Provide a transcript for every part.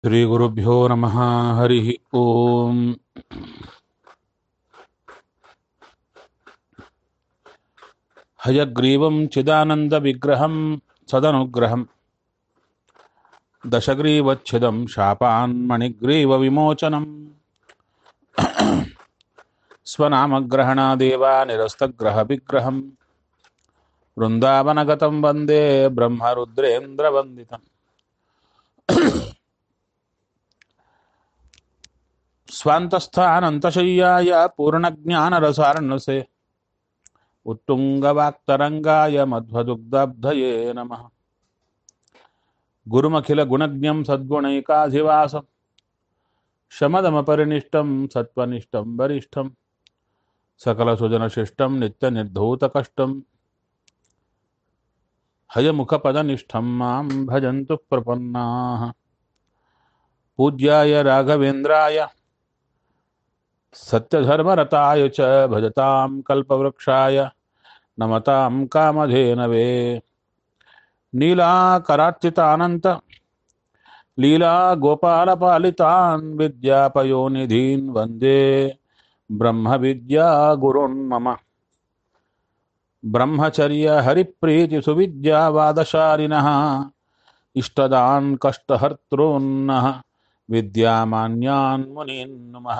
श्रीगुरुभ्यो नमः हरिः ओम् हयग्रीवं चिदानन्दविग्रहं सदनुग्रहं दशग्रीवच्छिदं शापान्मणिग्रीवविमोचनं स्वनामग्रहणादेव निरस्तग्रहविग्रहं वृन्दावनगतं वन्दे ब्रह्मरुद्रेन्द्रवन्दितम् स्वान्तस्थानन्तशय्याय पूर्णज्ञानरसार्णसे उत्तुङ्गवाक्तरङ्गाय मध्वदुग्धब्धये नमः गुरुमखिलगुणज्ञं सद्गुणैकाधिवासं शमदमपरिनिष्टं सत्त्वनिष्ठं वरिष्ठं सकलसुजनशिष्टं नित्यनिर्धूतकष्टं हयमुखपदनिष्ठं मां भजन्तु प्रपन्नाः पूज्याय राघवेन्द्राय सत्यधर्मरताय च भजतां कल्पवृक्षाय नमतां कामधेनवे नीलाकरार्चितानन्त लीलागोपालपालितान् विद्यापयोनिधीन् वन्दे ब्रह्मविद्यागुरुन् मम ब्रह्मचर्यहरिप्रीतिसुविद्यावादशालिनः इष्टदान् कष्टहर्तॄन्नः विद्यामान्यान् मुनीन् नमः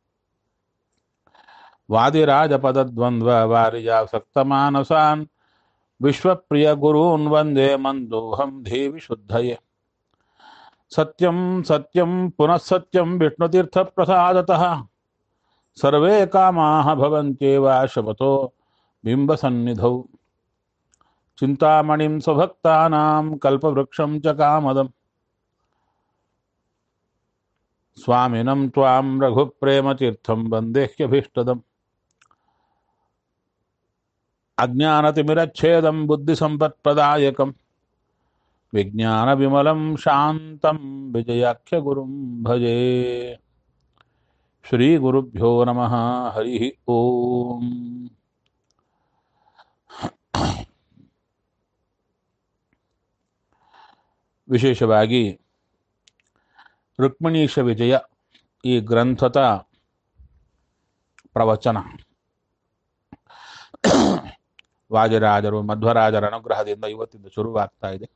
वादिराजपदद्वन्द्ववारिजासक्तमानसान् विश्वप्रियगुरून् वन्दे मन्दोऽहं देवि शुद्धये सत्यं सत्यं पुनः सत्यं विष्णुतीर्थप्रसादतः सर्वे कामाः भवन्त्येव शपथो बिम्बसन्निधौ चिन्तामणिं स्वभक्तानां कल्पवृक्षं च कामदम् स्वामिनं त्वां रघुप्रेमतीर्थं वन्देह्यभीष्टदम् अज्ञानतिमिरच्छेदं बुद्धिसम्पत्प्रदायकं विज्ञानविमलं शान्तं विजयाख्यगुरुं भजे श्रीगुरुभ्यो नमः हरिः ओम् ವಿಶೇಷವಾಗಿ ರುಕ್ಮಿಣೀಶ ವಿಜಯ ಈ ಗ್ರಂಥದ ಪ್ರವಚನ ವಾಜರಾಜರು ಮಧ್ವರಾಜರ ಅನುಗ್ರಹದಿಂದ ಇವತ್ತಿಂದ ಶುರುವಾಗ್ತಾ ಇದೆ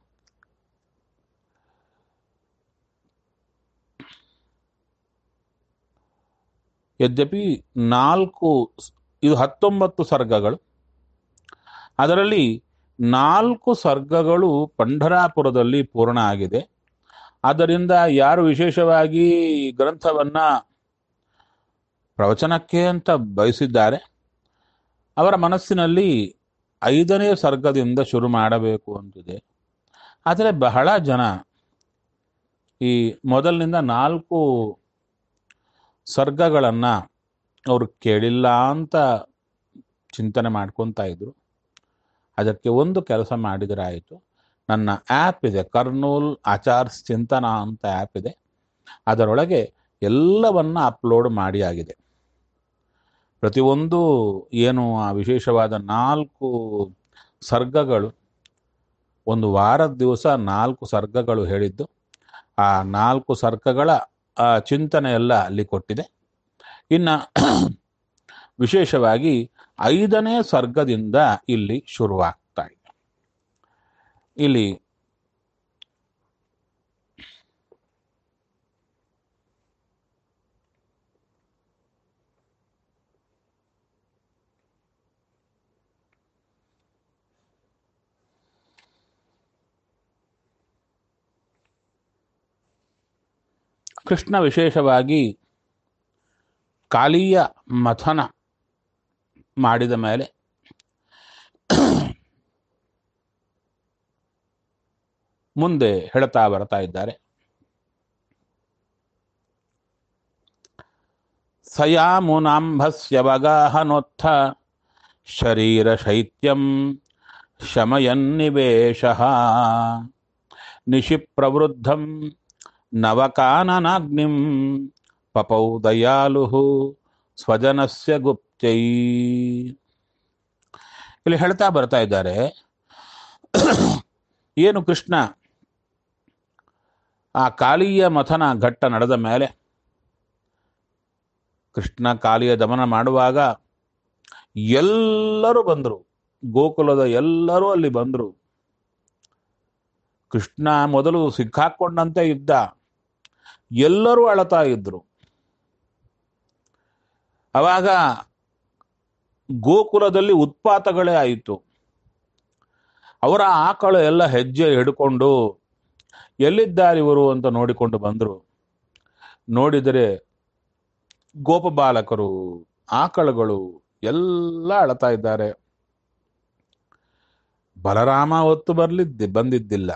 ಯದ್ಯಪಿ ನಾಲ್ಕು ಇದು ಹತ್ತೊಂಬತ್ತು ಸರ್ಗಗಳು ಅದರಲ್ಲಿ ನಾಲ್ಕು ಸರ್ಗಗಳು ಪಂಢರಾಪುರದಲ್ಲಿ ಪೂರ್ಣ ಆಗಿದೆ ಆದ್ದರಿಂದ ಯಾರು ವಿಶೇಷವಾಗಿ ಈ ಗ್ರಂಥವನ್ನ ಪ್ರವಚನಕ್ಕೆ ಅಂತ ಬಯಸಿದ್ದಾರೆ ಅವರ ಮನಸ್ಸಿನಲ್ಲಿ ಐದನೇ ಸರ್ಗದಿಂದ ಶುರು ಮಾಡಬೇಕು ಅಂತಿದೆ ಆದರೆ ಬಹಳ ಜನ ಈ ಮೊದಲಿನಿಂದ ನಾಲ್ಕು ಸರ್ಗಗಳನ್ನ ಅವರು ಕೇಳಿಲ್ಲ ಅಂತ ಚಿಂತನೆ ಮಾಡ್ಕೊತಾ ಇದ್ರು ಅದಕ್ಕೆ ಒಂದು ಕೆಲಸ ಮಾಡಿದರೆ ಆಯಿತು ನನ್ನ ಆ್ಯಪ್ ಇದೆ ಕರ್ನೂಲ್ ಆಚಾರ್ಸ್ ಚಿಂತನ ಅಂತ ಆ್ಯಪ್ ಇದೆ ಅದರೊಳಗೆ ಎಲ್ಲವನ್ನ ಅಪ್ಲೋಡ್ ಮಾಡಿ ಆಗಿದೆ ಪ್ರತಿಯೊಂದು ಏನು ಆ ವಿಶೇಷವಾದ ನಾಲ್ಕು ಸರ್ಗಗಳು ಒಂದು ವಾರದ ದಿವಸ ನಾಲ್ಕು ಸರ್ಗಗಳು ಹೇಳಿದ್ದು ಆ ನಾಲ್ಕು ಸರ್ಗಗಳ ಆ ಚಿಂತನೆ ಎಲ್ಲ ಅಲ್ಲಿ ಕೊಟ್ಟಿದೆ ಇನ್ನು ವಿಶೇಷವಾಗಿ ಐದನೇ ಸರ್ಗದಿಂದ ಇಲ್ಲಿ ಶುರುವಾಗ್ತಾ ಇದೆ ಇಲ್ಲಿ ಕೃಷ್ಣ ವಿಶೇಷವಾಗಿ ಕಾಲಿಯ ಮಥನ ಮಾಡಿದ ಮೇಲೆ ಮುಂದೆ ಹೇಳ್ತಾ ಬರ್ತಾ ಇದ್ದಾರೆ ಸಯಾಮುನಾಂಭಸ್ಯವಗಾಹನೋತ್ಥ ಶರೀರ ಶೈತ್ಯಂ ಶಮಯನ್ನಿವೇಶ ನಿಶಿ ಪ್ರವೃದ್ಧಂ ನವಕಾನನಾಗ್ನಿಂ ಪಪೌ ದಯಾಲು ಸ್ವಜನಸ್ಯ ಗುಪ್ತೈ ಇಲ್ಲಿ ಹೇಳ್ತಾ ಬರ್ತಾ ಇದ್ದಾರೆ ಏನು ಕೃಷ್ಣ ಆ ಕಾಳಿಯ ಮಥನ ಘಟ್ಟ ನಡೆದ ಮೇಲೆ ಕೃಷ್ಣ ಕಾಳಿಯ ದಮನ ಮಾಡುವಾಗ ಎಲ್ಲರೂ ಬಂದರು ಗೋಕುಲದ ಎಲ್ಲರೂ ಅಲ್ಲಿ ಬಂದರು ಕೃಷ್ಣ ಮೊದಲು ಸಿಕ್ಕಾಕೊಂಡಂತೆ ಇದ್ದ ಎಲ್ಲರೂ ಅಳತಾ ಇದ್ರು ಅವಾಗ ಗೋಕುಲದಲ್ಲಿ ಉತ್ಪಾತಗಳೇ ಆಯಿತು ಅವರ ಆಕಳು ಎಲ್ಲ ಹೆಜ್ಜೆ ಹಿಡ್ಕೊಂಡು ಎಲ್ಲಿದ್ದಾರೆ ಇವರು ಅಂತ ನೋಡಿಕೊಂಡು ಬಂದರು ನೋಡಿದರೆ ಗೋಪಬಾಲಕರು ಆಕಳುಗಳು ಎಲ್ಲ ಅಳತಾ ಇದ್ದಾರೆ ಬಲರಾಮ ಹೊತ್ತು ಬರ್ಲಿದ್ದೆ ಬಂದಿದ್ದಿಲ್ಲ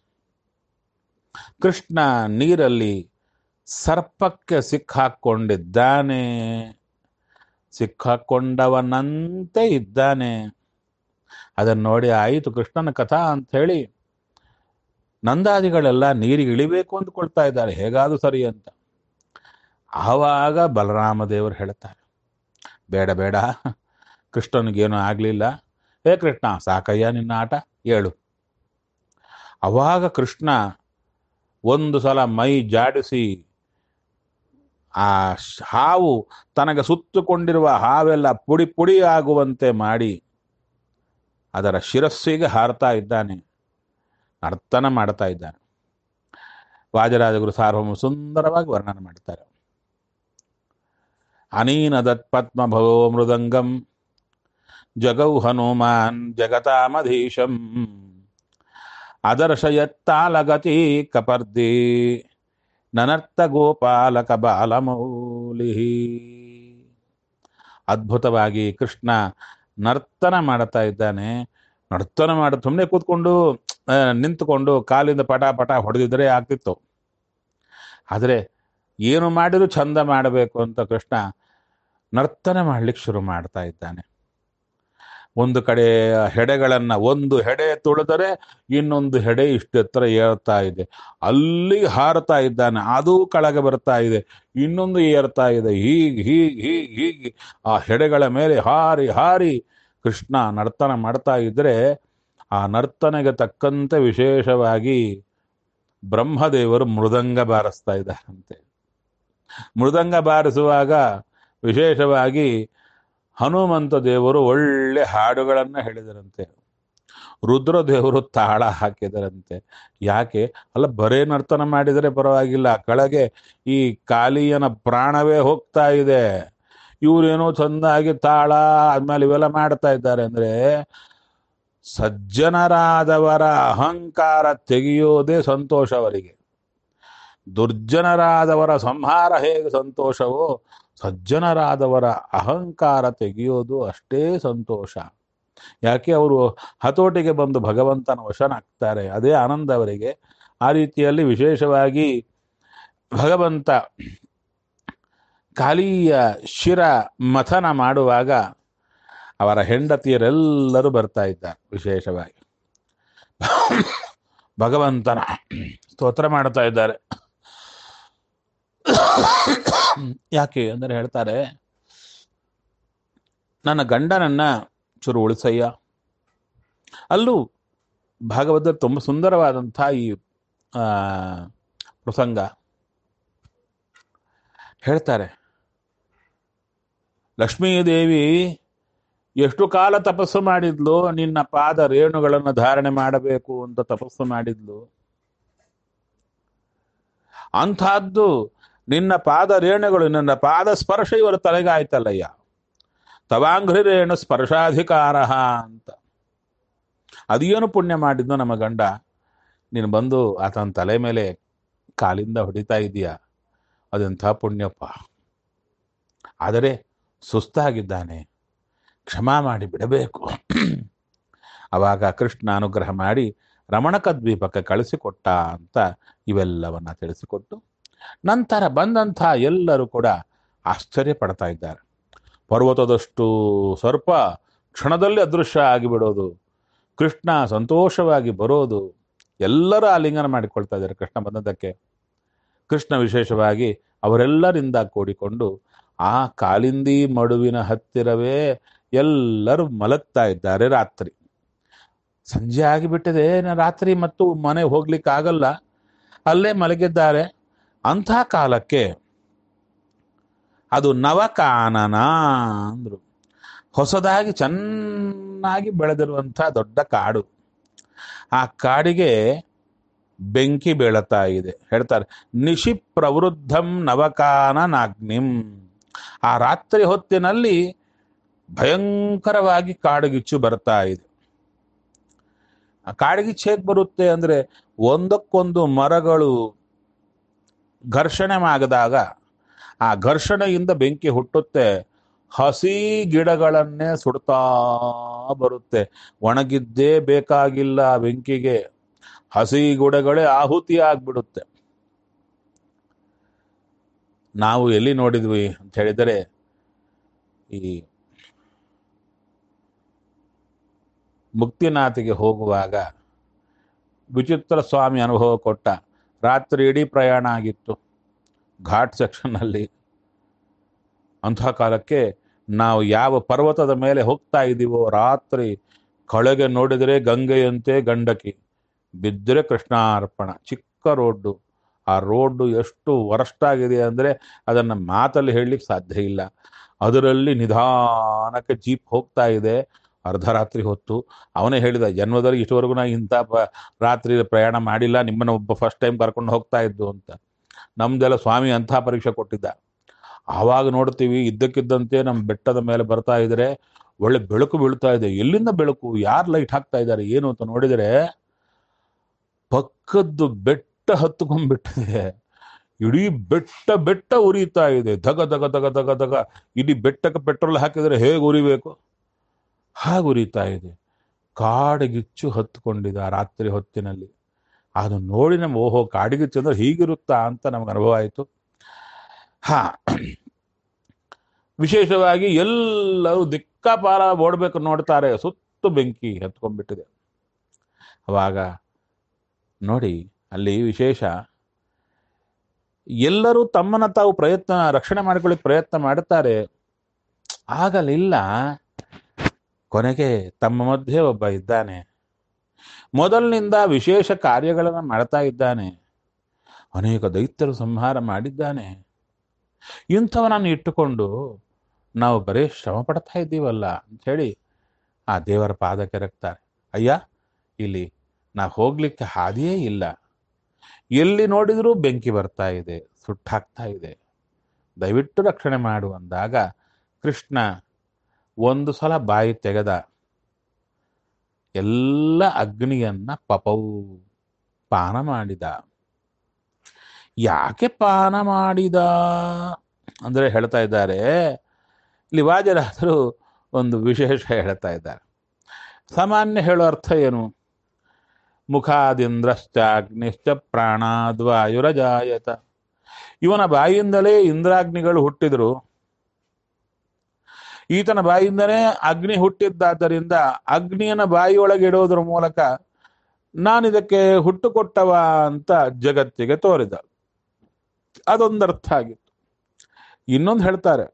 ಕೃಷ್ಣ ನೀರಲ್ಲಿ ಸರ್ಪಕ್ಕೆ ಸಿಕ್ಕಾಕೊಂಡಿದ್ದಾನೆ ಸಿಕ್ಕಾಕೊಂಡವನಂತೆ ಇದ್ದಾನೆ ಅದನ್ನು ನೋಡಿ ಆಯಿತು ಕೃಷ್ಣನ ಕಥಾ ಅಂತ ಹೇಳಿ ನಂದಾದಿಗಳೆಲ್ಲ ನೀರಿಗೆ ಇಳಿಬೇಕು ಅಂದ್ಕೊಳ್ತಾ ಇದ್ದಾರೆ ಹೇಗಾದ್ರೂ ಸರಿ ಅಂತ ಆವಾಗ ಬಲರಾಮ ದೇವರು ಹೇಳ್ತಾರೆ ಬೇಡ ಬೇಡ ಕೃಷ್ಣನಿಗೇನು ಆಗಲಿಲ್ಲ ಹೇ ಕೃಷ್ಣ ಸಾಕಯ್ಯ ನಿನ್ನ ಆಟ ಹೇಳು ಅವಾಗ ಕೃಷ್ಣ ಒಂದು ಸಲ ಮೈ ಜಾಡಿಸಿ ಆ ಶ್- ಹಾವು ತನಗೆ ಸುತ್ತುಕೊಂಡಿರುವ ಹಾವೆಲ್ಲ ಪುಡಿ ಪುಡಿ ಆಗುವಂತೆ ಮಾಡಿ ಅದರ ಶಿರಸ್ಸಿಗೆ ಹಾರ್ತಾ ಇದ್ದಾನೆ ನರ್ತನ ಮಾಡ್ತಾ ಇದ್ದಾನೆ ವಾಜರಾಜಗುರು ಸಾರ್ವಭೌಮ ಸುಂದರವಾಗಿ ವರ್ಣನೆ ಮಾಡ್ತಾರೆ ಅನೀನದತ್ ಪದ್ಮಭವೋ ಮೃದಂಗಂ ಜಗೌ ಹನುಮಾನ್ ಜಗತಾಮಧೀಶಂ ಅದರ್ಶಯತ್ತಾಲಗತಿ ಕಪರ್ದಿ ನನರ್ಥ ಗೋಪಾಲಕ ಬಾಲಮೌಲಿ ಅದ್ಭುತವಾಗಿ ಕೃಷ್ಣ ನರ್ತನ ಮಾಡ್ತಾ ಇದ್ದಾನೆ ನರ್ತನ ಮಾಡ ಸುಮ್ಮನೆ ಕೂತ್ಕೊಂಡು ಆ, ನಿಂತುಕೊಂಡು ಕಾಲಿಂದ ಪಟ ಪಟ ಹೊಡೆದಿದ್ರೆ ಆಗ್ತಿತ್ತು ಆದರೆ ಏನು ಮಾಡಿದ್ರು ಚಂದ ಮಾಡಬೇಕು ಅಂತ ಕೃಷ್ಣ ನರ್ತನ ಮಾಡ್ಲಿಕ್ಕೆ ಶುರು ಮಾಡ್ತಾ ಇದ್ದಾನೆ ಒಂದು ಕಡೆ ಹೆಡೆಗಳನ್ನ ಒಂದು ಹೆಡೆ ತುಳಿದರೆ ಇನ್ನೊಂದು ಹೆಡೆ ಇಷ್ಟು ಎತ್ತರ ಏರ್ತಾ ಇದೆ ಅಲ್ಲಿ ಹಾರತಾ ಇದ್ದಾನೆ ಅದು ಕೆಳಗೆ ಬರ್ತಾ ಇದೆ ಇನ್ನೊಂದು ಏರ್ತಾ ಇದೆ ಹೀಗ್ ಹೀಗ್ ಹೀಗ್ ಹೀಗೆ ಆ ಹೆಡೆಗಳ ಮೇಲೆ ಹಾರಿ ಹಾರಿ ಕೃಷ್ಣ ನರ್ತನ ಮಾಡ್ತಾ ಇದ್ರೆ ಆ ನರ್ತನೆಗೆ ತಕ್ಕಂತೆ ವಿಶೇಷವಾಗಿ ಬ್ರಹ್ಮದೇವರು ಮೃದಂಗ ಬಾರಿಸ್ತಾ ಇದ್ದಾರಂತೆ ಮೃದಂಗ ಬಾರಿಸುವಾಗ ವಿಶೇಷವಾಗಿ ಹನುಮಂತ ದೇವರು ಒಳ್ಳೆ ಹಾಡುಗಳನ್ನ ಹೇಳಿದರಂತೆ ರುದ್ರದೇವರು ತಾಳ ಹಾಕಿದರಂತೆ ಯಾಕೆ ಅಲ್ಲ ಬರೇ ನರ್ತನ ಮಾಡಿದರೆ ಪರವಾಗಿಲ್ಲ ಕೆಳಗೆ ಈ ಕಾಲಿಯನ ಪ್ರಾಣವೇ ಹೋಗ್ತಾ ಇದೆ ಇವರೇನೋ ಚಂದಾಗಿ ತಾಳ ಆದ್ಮೇಲೆ ಇವೆಲ್ಲ ಮಾಡ್ತಾ ಇದ್ದಾರೆ ಅಂದ್ರೆ ಸಜ್ಜನರಾದವರ ಅಹಂಕಾರ ತೆಗೆಯೋದೇ ಸಂತೋಷ ಅವರಿಗೆ ದುರ್ಜನರಾದವರ ಸಂಹಾರ ಹೇಗೆ ಸಂತೋಷವೋ ಸಜ್ಜನರಾದವರ ಅಹಂಕಾರ ತೆಗೆಯೋದು ಅಷ್ಟೇ ಸಂತೋಷ ಯಾಕೆ ಅವರು ಹತೋಟಿಗೆ ಬಂದು ಭಗವಂತನ ವಶನಾಗ್ತಾರೆ ಅದೇ ಆನಂದ ಅವರಿಗೆ ಆ ರೀತಿಯಲ್ಲಿ ವಿಶೇಷವಾಗಿ ಭಗವಂತ ಕಾಲಿಯ ಶಿರ ಮಥನ ಮಾಡುವಾಗ ಅವರ ಹೆಂಡತಿಯರೆಲ್ಲರೂ ಬರ್ತಾ ಇದ್ದಾರೆ ವಿಶೇಷವಾಗಿ ಭಗವಂತನ ಸ್ತೋತ್ರ ಮಾಡ್ತಾ ಇದ್ದಾರೆ ಯಾಕೆ ಅಂದರೆ ಹೇಳ್ತಾರೆ ನನ್ನ ಗಂಡನನ್ನ ಚೂರು ಉಳಿಸಯ್ಯ ಅಲ್ಲೂ ಭಾಗವತ ತುಂಬ ಸುಂದರವಾದಂಥ ಈ ಆ, ಪ್ರಸಂಗ ಹೇಳ್ತಾರೆ ಲಕ್ಷ್ಮೀದೇವಿ ಎಷ್ಟು ಕಾಲ ತಪಸ್ಸು ಮಾಡಿದ್ಲು ನಿನ್ನ ಪಾದ ರೇಣುಗಳನ್ನು ಧಾರಣೆ ಮಾಡಬೇಕು ಅಂತ ತಪಸ್ಸು ಮಾಡಿದ್ಲು ಅಂಥದ್ದು ನಿನ್ನ ಪಾದ ರೇಣುಗಳು ನಿನ್ನ ಪಾದ ಸ್ಪರ್ಶ ಇವರ ತಲೆಗೆ ಆಯ್ತಲ್ಲಯ್ಯ ತವಾಂಘ್ರಿ ರೇಣು ಸ್ಪರ್ಶಾಧಿಕಾರ ಅಂತ ಅದೇನು ಪುಣ್ಯ ಮಾಡಿದ್ನು ನಮ್ಮ ಗಂಡ ನೀನು ಬಂದು ಆತನ ತಲೆ ಮೇಲೆ ಕಾಲಿಂದ ಹೊಡಿತಾ ಇದೀಯ ಅದೆಂಥ ಪುಣ್ಯಪ್ಪ ಆದರೆ ಸುಸ್ತಾಗಿದ್ದಾನೆ ಕ್ಷಮಾ ಮಾಡಿ ಬಿಡಬೇಕು ಅವಾಗ ಕೃಷ್ಣ ಅನುಗ್ರಹ ಮಾಡಿ ರಮಣಕ ದ್ವೀಪಕ್ಕೆ ಕಳಿಸಿಕೊಟ್ಟ ಅಂತ ಇವೆಲ್ಲವನ್ನ ತಿಳಿಸಿಕೊಟ್ಟು ನಂತರ ಬಂದಂಥ ಎಲ್ಲರೂ ಕೂಡ ಆಶ್ಚರ್ಯ ಪಡ್ತಾ ಇದ್ದಾರೆ ಪರ್ವತದಷ್ಟು ಸರ್ಪ ಕ್ಷಣದಲ್ಲಿ ಅದೃಶ್ಯ ಆಗಿಬಿಡೋದು ಕೃಷ್ಣ ಸಂತೋಷವಾಗಿ ಬರೋದು ಎಲ್ಲರೂ ಆಲಿಂಗನ ಮಾಡಿಕೊಳ್ತಾ ಇದ್ದಾರೆ ಕೃಷ್ಣ ಬಂದದ್ದಕ್ಕೆ ಕೃಷ್ಣ ವಿಶೇಷವಾಗಿ ಅವರೆಲ್ಲರಿಂದ ಕೂಡಿಕೊಂಡು ಆ ಕಾಲಿಂದಿ ಮಡುವಿನ ಹತ್ತಿರವೇ ಎಲ್ಲರೂ ಮಲಗ್ತಾ ಇದ್ದಾರೆ ರಾತ್ರಿ ಸಂಜೆ ಆಗಿಬಿಟ್ಟಿದೆ ಇನ್ನು ರಾತ್ರಿ ಮತ್ತು ಮನೆ ಹೋಗ್ಲಿಕ್ಕೆ ಆಗಲ್ಲ ಅಲ್ಲೇ ಮಲಗಿದ್ದಾರೆ ಅಂಥ ಕಾಲಕ್ಕೆ ಅದು ನವಕಾನನ ಅಂದ್ರು ಹೊಸದಾಗಿ ಚೆನ್ನಾಗಿ ಬೆಳೆದಿರುವಂಥ ದೊಡ್ಡ ಕಾಡು ಆ ಕಾಡಿಗೆ ಬೆಂಕಿ ಬೀಳತಾ ಇದೆ ಹೇಳ್ತಾರೆ ನಿಶಿ ಪ್ರವೃದ್ಧಂ ನವಕಾನನಾಗ್ನಿಂ ಆ ರಾತ್ರಿ ಹೊತ್ತಿನಲ್ಲಿ ಭಯಂಕರವಾಗಿ ಕಾಡುಗಿಚ್ಚು ಬರ್ತಾ ಇದೆ ಆ ಕಾಡುಗಿಚ್ಚು ಹೇಗೆ ಬರುತ್ತೆ ಅಂದ್ರೆ ಒಂದಕ್ಕೊಂದು ಮರಗಳು ಘರ್ಷಣೆ ಆಗದಾಗ ಆ ಘರ್ಷಣೆಯಿಂದ ಬೆಂಕಿ ಹುಟ್ಟುತ್ತೆ ಹಸಿ ಗಿಡಗಳನ್ನೇ ಸುಡ್ತಾ ಬರುತ್ತೆ ಒಣಗಿದ್ದೇ ಬೇಕಾಗಿಲ್ಲ ಆ ಬೆಂಕಿಗೆ ಹಸಿ ಗಿಡಗಳೇ ಆಹುತಿ ಆಗ್ಬಿಡುತ್ತೆ ನಾವು ಎಲ್ಲಿ ನೋಡಿದ್ವಿ ಅಂತ ಹೇಳಿದರೆ ಈ ಮುಕ್ತಿನಾಥಿಗೆ ಹೋಗುವಾಗ ವಿಚಿತ್ರ ಸ್ವಾಮಿ ಅನುಭವ ಕೊಟ್ಟ ರಾತ್ರಿ ಇಡೀ ಪ್ರಯಾಣ ಆಗಿತ್ತು ಘಾಟ್ ಸೆಕ್ಷನ್ನಲ್ಲಿ ಅಂಥ ಕಾಲಕ್ಕೆ ನಾವು ಯಾವ ಪರ್ವತದ ಮೇಲೆ ಹೋಗ್ತಾ ಇದ್ದೀವೋ ರಾತ್ರಿ ಕಳೆಗೆ ನೋಡಿದರೆ ಗಂಗೆಯಂತೆ ಗಂಡಕಿ ಬಿದ್ದರೆ ಕೃಷ್ಣಾರ್ಪಣ ಚಿಕ್ಕ ರೋಡ್ಡು ಆ ರೋಡ್ಡು ಎಷ್ಟು ವರಸ್ಟ್ ಆಗಿದೆ ಅಂದರೆ ಅದನ್ನು ಮಾತಲ್ಲಿ ಹೇಳಲಿಕ್ಕೆ ಸಾಧ್ಯ ಇಲ್ಲ ಅದರಲ್ಲಿ ನಿಧಾನಕ್ಕೆ ಜೀಪ್ ಹೋಗ್ತಾ ಇದೆ ಅರ್ಧರಾತ್ರಿ ಹೊತ್ತು ಅವನೇ ಹೇಳಿದ ಜನ್ಮದಲ್ಲಿ ಇಷ್ಟವರೆಗೂ ನಾ ಇಂಥ ಪ ರಾತ್ರಿ ಪ್ರಯಾಣ ಮಾಡಿಲ್ಲ ನಿಮ್ಮನ್ನ ಒಬ್ಬ ಫಸ್ಟ್ ಟೈಮ್ ಕರ್ಕೊಂಡು ಹೋಗ್ತಾ ಇದ್ದು ಅಂತ ನಮ್ದೆಲ್ಲ ಸ್ವಾಮಿ ಅಂಥ ಪರೀಕ್ಷೆ ಕೊಟ್ಟಿದ್ದ ಆವಾಗ ನೋಡ್ತೀವಿ ಇದ್ದಕ್ಕಿದ್ದಂತೆ ನಮ್ಮ ಬೆಟ್ಟದ ಮೇಲೆ ಬರ್ತಾ ಇದ್ರೆ ಒಳ್ಳೆ ಬೆಳಕು ಬೀಳ್ತಾ ಇದೆ ಎಲ್ಲಿಂದ ಬೆಳಕು ಯಾರು ಲೈಟ್ ಹಾಕ್ತಾ ಇದ್ದಾರೆ ಏನು ಅಂತ ನೋಡಿದರೆ ಪಕ್ಕದ್ದು ಬೆಟ್ಟ ಹತ್ಕೊಂಡ್ಬಿಟ್ಟಿದೆ ಇಡೀ ಬೆಟ್ಟ ಬೆಟ್ಟ ಉರಿತಾ ಇದೆ ಧಗ ಧಗ ಧಗ ಧಗ ಧಗ ಇಡೀ ಬೆಟ್ಟಕ್ಕೆ ಪೆಟ್ರೋಲ್ ಹಾಕಿದರೆ ಹೇಗೆ ಉರಿಬೇಕು ಹಾಗೆ ಉರಿತಾ ಇದೆ ಕಾಡಿಗಿಚ್ಚು ಹತ್ಕೊಂಡಿದೆ ಆ ರಾತ್ರಿ ಹೊತ್ತಿನಲ್ಲಿ ಅದು ನೋಡಿ ನಮ್ಗೆ ಓಹೋ ಕಾಡಿಗಿಚ್ಚು ಅಂದ್ರೆ ಹೀಗಿರುತ್ತಾ ಅಂತ ನಮ್ಗೆ ಅನುಭವ ಆಯಿತು ಹಾ ವಿಶೇಷವಾಗಿ ಎಲ್ಲರೂ ದಿಕ್ಕಾಪಾಲ ಓಡಬೇಕು ನೋಡ್ತಾರೆ ಸುತ್ತು ಬೆಂಕಿ ಹತ್ಕೊಂಡ್ಬಿಟ್ಟಿದೆ ಅವಾಗ ನೋಡಿ ಅಲ್ಲಿ ವಿಶೇಷ ಎಲ್ಲರೂ ತಮ್ಮನ್ನ ತಾವು ಪ್ರಯತ್ನ ರಕ್ಷಣೆ ಮಾಡ್ಕೊಳ್ಳಿಕ್ಕೆ ಪ್ರಯತ್ನ ಮಾಡ್ತಾರೆ ಆಗಲಿಲ್ಲ ಕೊನೆಗೆ ತಮ್ಮ ಮಧ್ಯೆ ಒಬ್ಬ ಇದ್ದಾನೆ ಮೊದಲಿನಿಂದ ವಿಶೇಷ ಕಾರ್ಯಗಳನ್ನು ಮಾಡ್ತಾ ಇದ್ದಾನೆ ಅನೇಕ ದೈತ್ಯರು ಸಂಹಾರ ಮಾಡಿದ್ದಾನೆ ಇಂಥವನನ್ನು ಇಟ್ಟುಕೊಂಡು ನಾವು ಬರೀ ಶ್ರಮ ಪಡ್ತಾ ಇದ್ದೀವಲ್ಲ ಅಂಥೇಳಿ ಆ ದೇವರ ಪಾದಕ್ಕೆ ರಕ್ತಾರೆ ಅಯ್ಯ ಇಲ್ಲಿ ನಾವು ಹೋಗ್ಲಿಕ್ಕೆ ಹಾದಿಯೇ ಇಲ್ಲ ಎಲ್ಲಿ ನೋಡಿದರೂ ಬೆಂಕಿ ಬರ್ತಾ ಇದೆ ಸುಟ್ಟಾಗ್ತಾ ಇದೆ ದಯವಿಟ್ಟು ರಕ್ಷಣೆ ಮಾಡು ಅಂದಾಗ ಕೃಷ್ಣ ಒಂದು ಸಲ ಬಾಯಿ ತೆಗೆದ ಎಲ್ಲ ಅಗ್ನಿಯನ್ನ ಪಪವು ಪಾನ ಮಾಡಿದ ಯಾಕೆ ಪಾನ ಮಾಡಿದ ಅಂದ್ರೆ ಹೇಳ್ತಾ ಇದ್ದಾರೆ ಇಲ್ಲಿ ವಾಜರಾದರು ಒಂದು ವಿಶೇಷ ಹೇಳ್ತಾ ಇದ್ದಾರೆ ಸಾಮಾನ್ಯ ಹೇಳೋ ಅರ್ಥ ಏನು ಮುಖಾದಿಂದ್ರಶ್ಚ ಅಗ್ನಿಶ್ಚ ಪ್ರಾಣಾದ್ವಾಯುರಜಾಯತ ಇವನ ಬಾಯಿಂದಲೇ ಇಂದ್ರಾಗ್ನಿಗಳು ಹುಟ್ಟಿದ್ರು ಈತನ ಬಾಯಿಂದನೇ ಅಗ್ನಿ ಹುಟ್ಟಿದ್ದಾದ್ದರಿಂದ ಅಗ್ನಿಯನ್ನ ಬಾಯಿಯೊಳಗೆ ಇಡೋದ್ರ ಮೂಲಕ ನಾನಿದಕ್ಕೆ ಹುಟ್ಟು ಕೊಟ್ಟವ ಅಂತ ಜಗತ್ತಿಗೆ ತೋರಿದ ಅದೊಂದು ಅರ್ಥ ಆಗಿತ್ತು ಇನ್ನೊಂದು ಹೇಳ್ತಾರೆ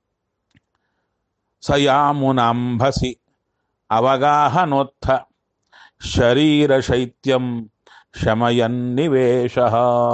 ಸಯಾಮುನಾಂಭಸಿ ಅವಗಾಹನೋತ್ಥ ಶರೀರ ಶೈತ್ಯಂ ಶಮಯನ್ನಿವೇಶ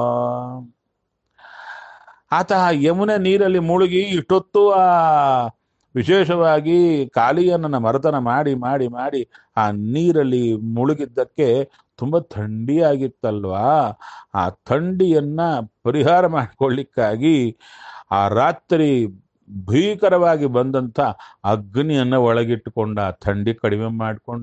ಆತ ಯಮುನೆ ನೀರಲ್ಲಿ ಮುಳುಗಿ ಇಷ್ಟೊತ್ತು ಆ ವಿಶೇಷವಾಗಿ ಕಾಲಿಯನ್ನ ಮರ್ತನ ಮಾಡಿ ಮಾಡಿ ಮಾಡಿ ಆ ನೀರಲ್ಲಿ ಮುಳುಗಿದ್ದಕ್ಕೆ ತುಂಬ ಥಂಡಿಯಾಗಿತ್ತಲ್ವಾ ಆ ಥಂಡಿಯನ್ನ ಪರಿಹಾರ ಮಾಡಿಕೊಳ್ಳಿಕ್ಕಾಗಿ ಆ ರಾತ್ರಿ ಭೀಕರವಾಗಿ ಬಂದಂಥ ಅಗ್ನಿಯನ್ನ ಒಳಗಿಟ್ಟುಕೊಂಡ ಥಂಡಿ ಕಡಿಮೆ ಮಾಡಿಕೊಂಡ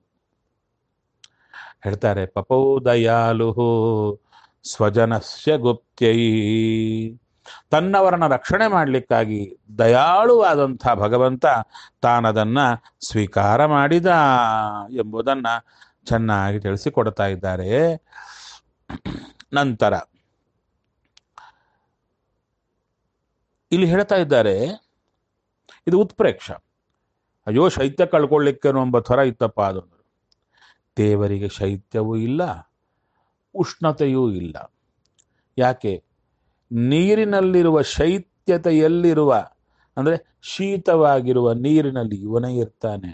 ಹೇಳ್ತಾರೆ ಪಪೌ ದಯಾಲು ಸ್ವಜನಸ್ಯ ಗುಪ್ತ್ಯೈ ತನ್ನವರನ್ನ ರಕ್ಷಣೆ ಮಾಡಲಿಕ್ಕಾಗಿ ದಯಾಳುವಾದಂಥ ಭಗವಂತ ತಾನದನ್ನ ಸ್ವೀಕಾರ ಮಾಡಿದ ಎಂಬುದನ್ನ ಚೆನ್ನಾಗಿ ತಿಳಿಸಿಕೊಡ್ತಾ ಇದ್ದಾರೆ ನಂತರ ಇಲ್ಲಿ ಹೇಳ್ತಾ ಇದ್ದಾರೆ ಇದು ಉತ್ಪ್ರೇಕ್ಷ ಅಯ್ಯೋ ಶೈತ್ಯ ಕಳ್ಕೊಳ್ಳಿಕ್ಕೆ ಎಂಬ ಥರ ಇತ್ತಪ್ಪ ಅದೊಂದು ದೇವರಿಗೆ ಶೈತ್ಯವೂ ಇಲ್ಲ ಉಷ್ಣತೆಯೂ ಇಲ್ಲ ಯಾಕೆ ನೀರಿನಲ್ಲಿರುವ ಶೈತ್ಯತೆಯಲ್ಲಿರುವ ಅಂದರೆ ಶೀತವಾಗಿರುವ ನೀರಿನಲ್ಲಿ ಇವನೇ ಇರ್ತಾನೆ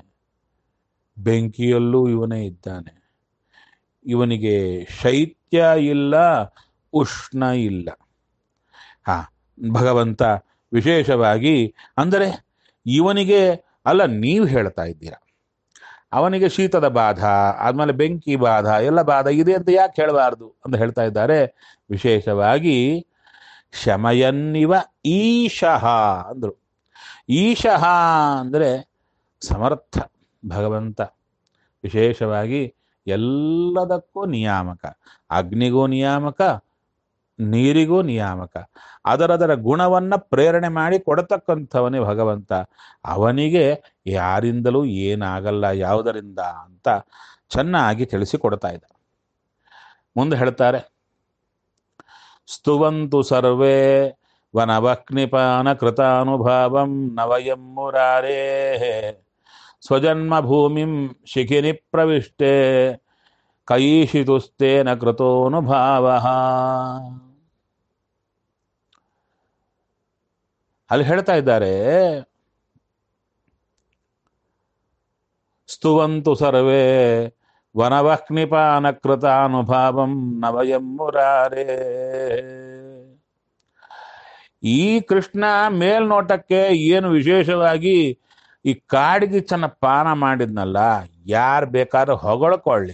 ಬೆಂಕಿಯಲ್ಲೂ ಇವನೇ ಇದ್ದಾನೆ ಇವನಿಗೆ ಶೈತ್ಯ ಇಲ್ಲ ಉಷ್ಣ ಇಲ್ಲ ಹಾ ಭಗವಂತ ವಿಶೇಷವಾಗಿ ಅಂದರೆ ಇವನಿಗೆ ಅಲ್ಲ ನೀವು ಹೇಳ್ತಾ ಇದ್ದೀರಾ ಅವನಿಗೆ ಶೀತದ ಬಾಧ ಆದ್ಮೇಲೆ ಬೆಂಕಿ ಬಾಧ ಎಲ್ಲ ಬಾಧ ಇದೆ ಅಂತ ಯಾಕೆ ಹೇಳಬಾರ್ದು ಅಂತ ಹೇಳ್ತಾ ಇದ್ದಾರೆ ವಿಶೇಷವಾಗಿ ಶಮಯನ್ನಿವ ಈಶಃ ಅಂದ್ರು ಈಶಃ ಅಂದರೆ ಸಮರ್ಥ ಭಗವಂತ ವಿಶೇಷವಾಗಿ ಎಲ್ಲದಕ್ಕೂ ನಿಯಾಮಕ ಅಗ್ನಿಗೂ ನಿಯಾಮಕ ನೀರಿಗೂ ನಿಯಾಮಕ ಅದರದರ ಗುಣವನ್ನ ಪ್ರೇರಣೆ ಮಾಡಿ ಕೊಡತಕ್ಕಂಥವನೇ ಭಗವಂತ ಅವನಿಗೆ ಯಾರಿಂದಲೂ ಏನಾಗಲ್ಲ ಯಾವುದರಿಂದ ಅಂತ ಚೆನ್ನಾಗಿ ತಿಳಿಸಿಕೊಡ್ತಾ ಇದ್ದ ಮುಂದೆ ಹೇಳ್ತಾರೆ ಸ್ತುವಂತು ಸರ್ವೇ ವನವಕ್ನಿಪಾನ ಕೃತಾನುಭಾವಂ ನವಯಂ ಮುರಾರೇ ಸ್ವಜನ್ಮ ಭೂಮಿಂ ಶಿಖಿನಿ ಪ್ರವಿಷ್ಟೆ ಕೈಷಿತುಸ್ತೇನ ಕೃತೋನುಭಾವ ಅಲ್ಲಿ ಹೇಳ್ತಾ ಇದ್ದಾರೆ ಸ್ತುವಂತು ಸರ್ವೇ ವನವಕ್ನಿಪಾನ ಕೃತಾನುಭಾವಂ ನವಯಂ ಮುರಾರೇ ಈ ಕೃಷ್ಣ ಮೇಲ್ನೋಟಕ್ಕೆ ಏನು ವಿಶೇಷವಾಗಿ ಈ ಕಾಡಿಗಿಚ್ಚನ್ನ ಪಾನ ಮಾಡಿದ್ನಲ್ಲ ಯಾರು ಬೇಕಾದ್ರೂ ಹೊಗಳ್ಕೊಳ್ಳಿ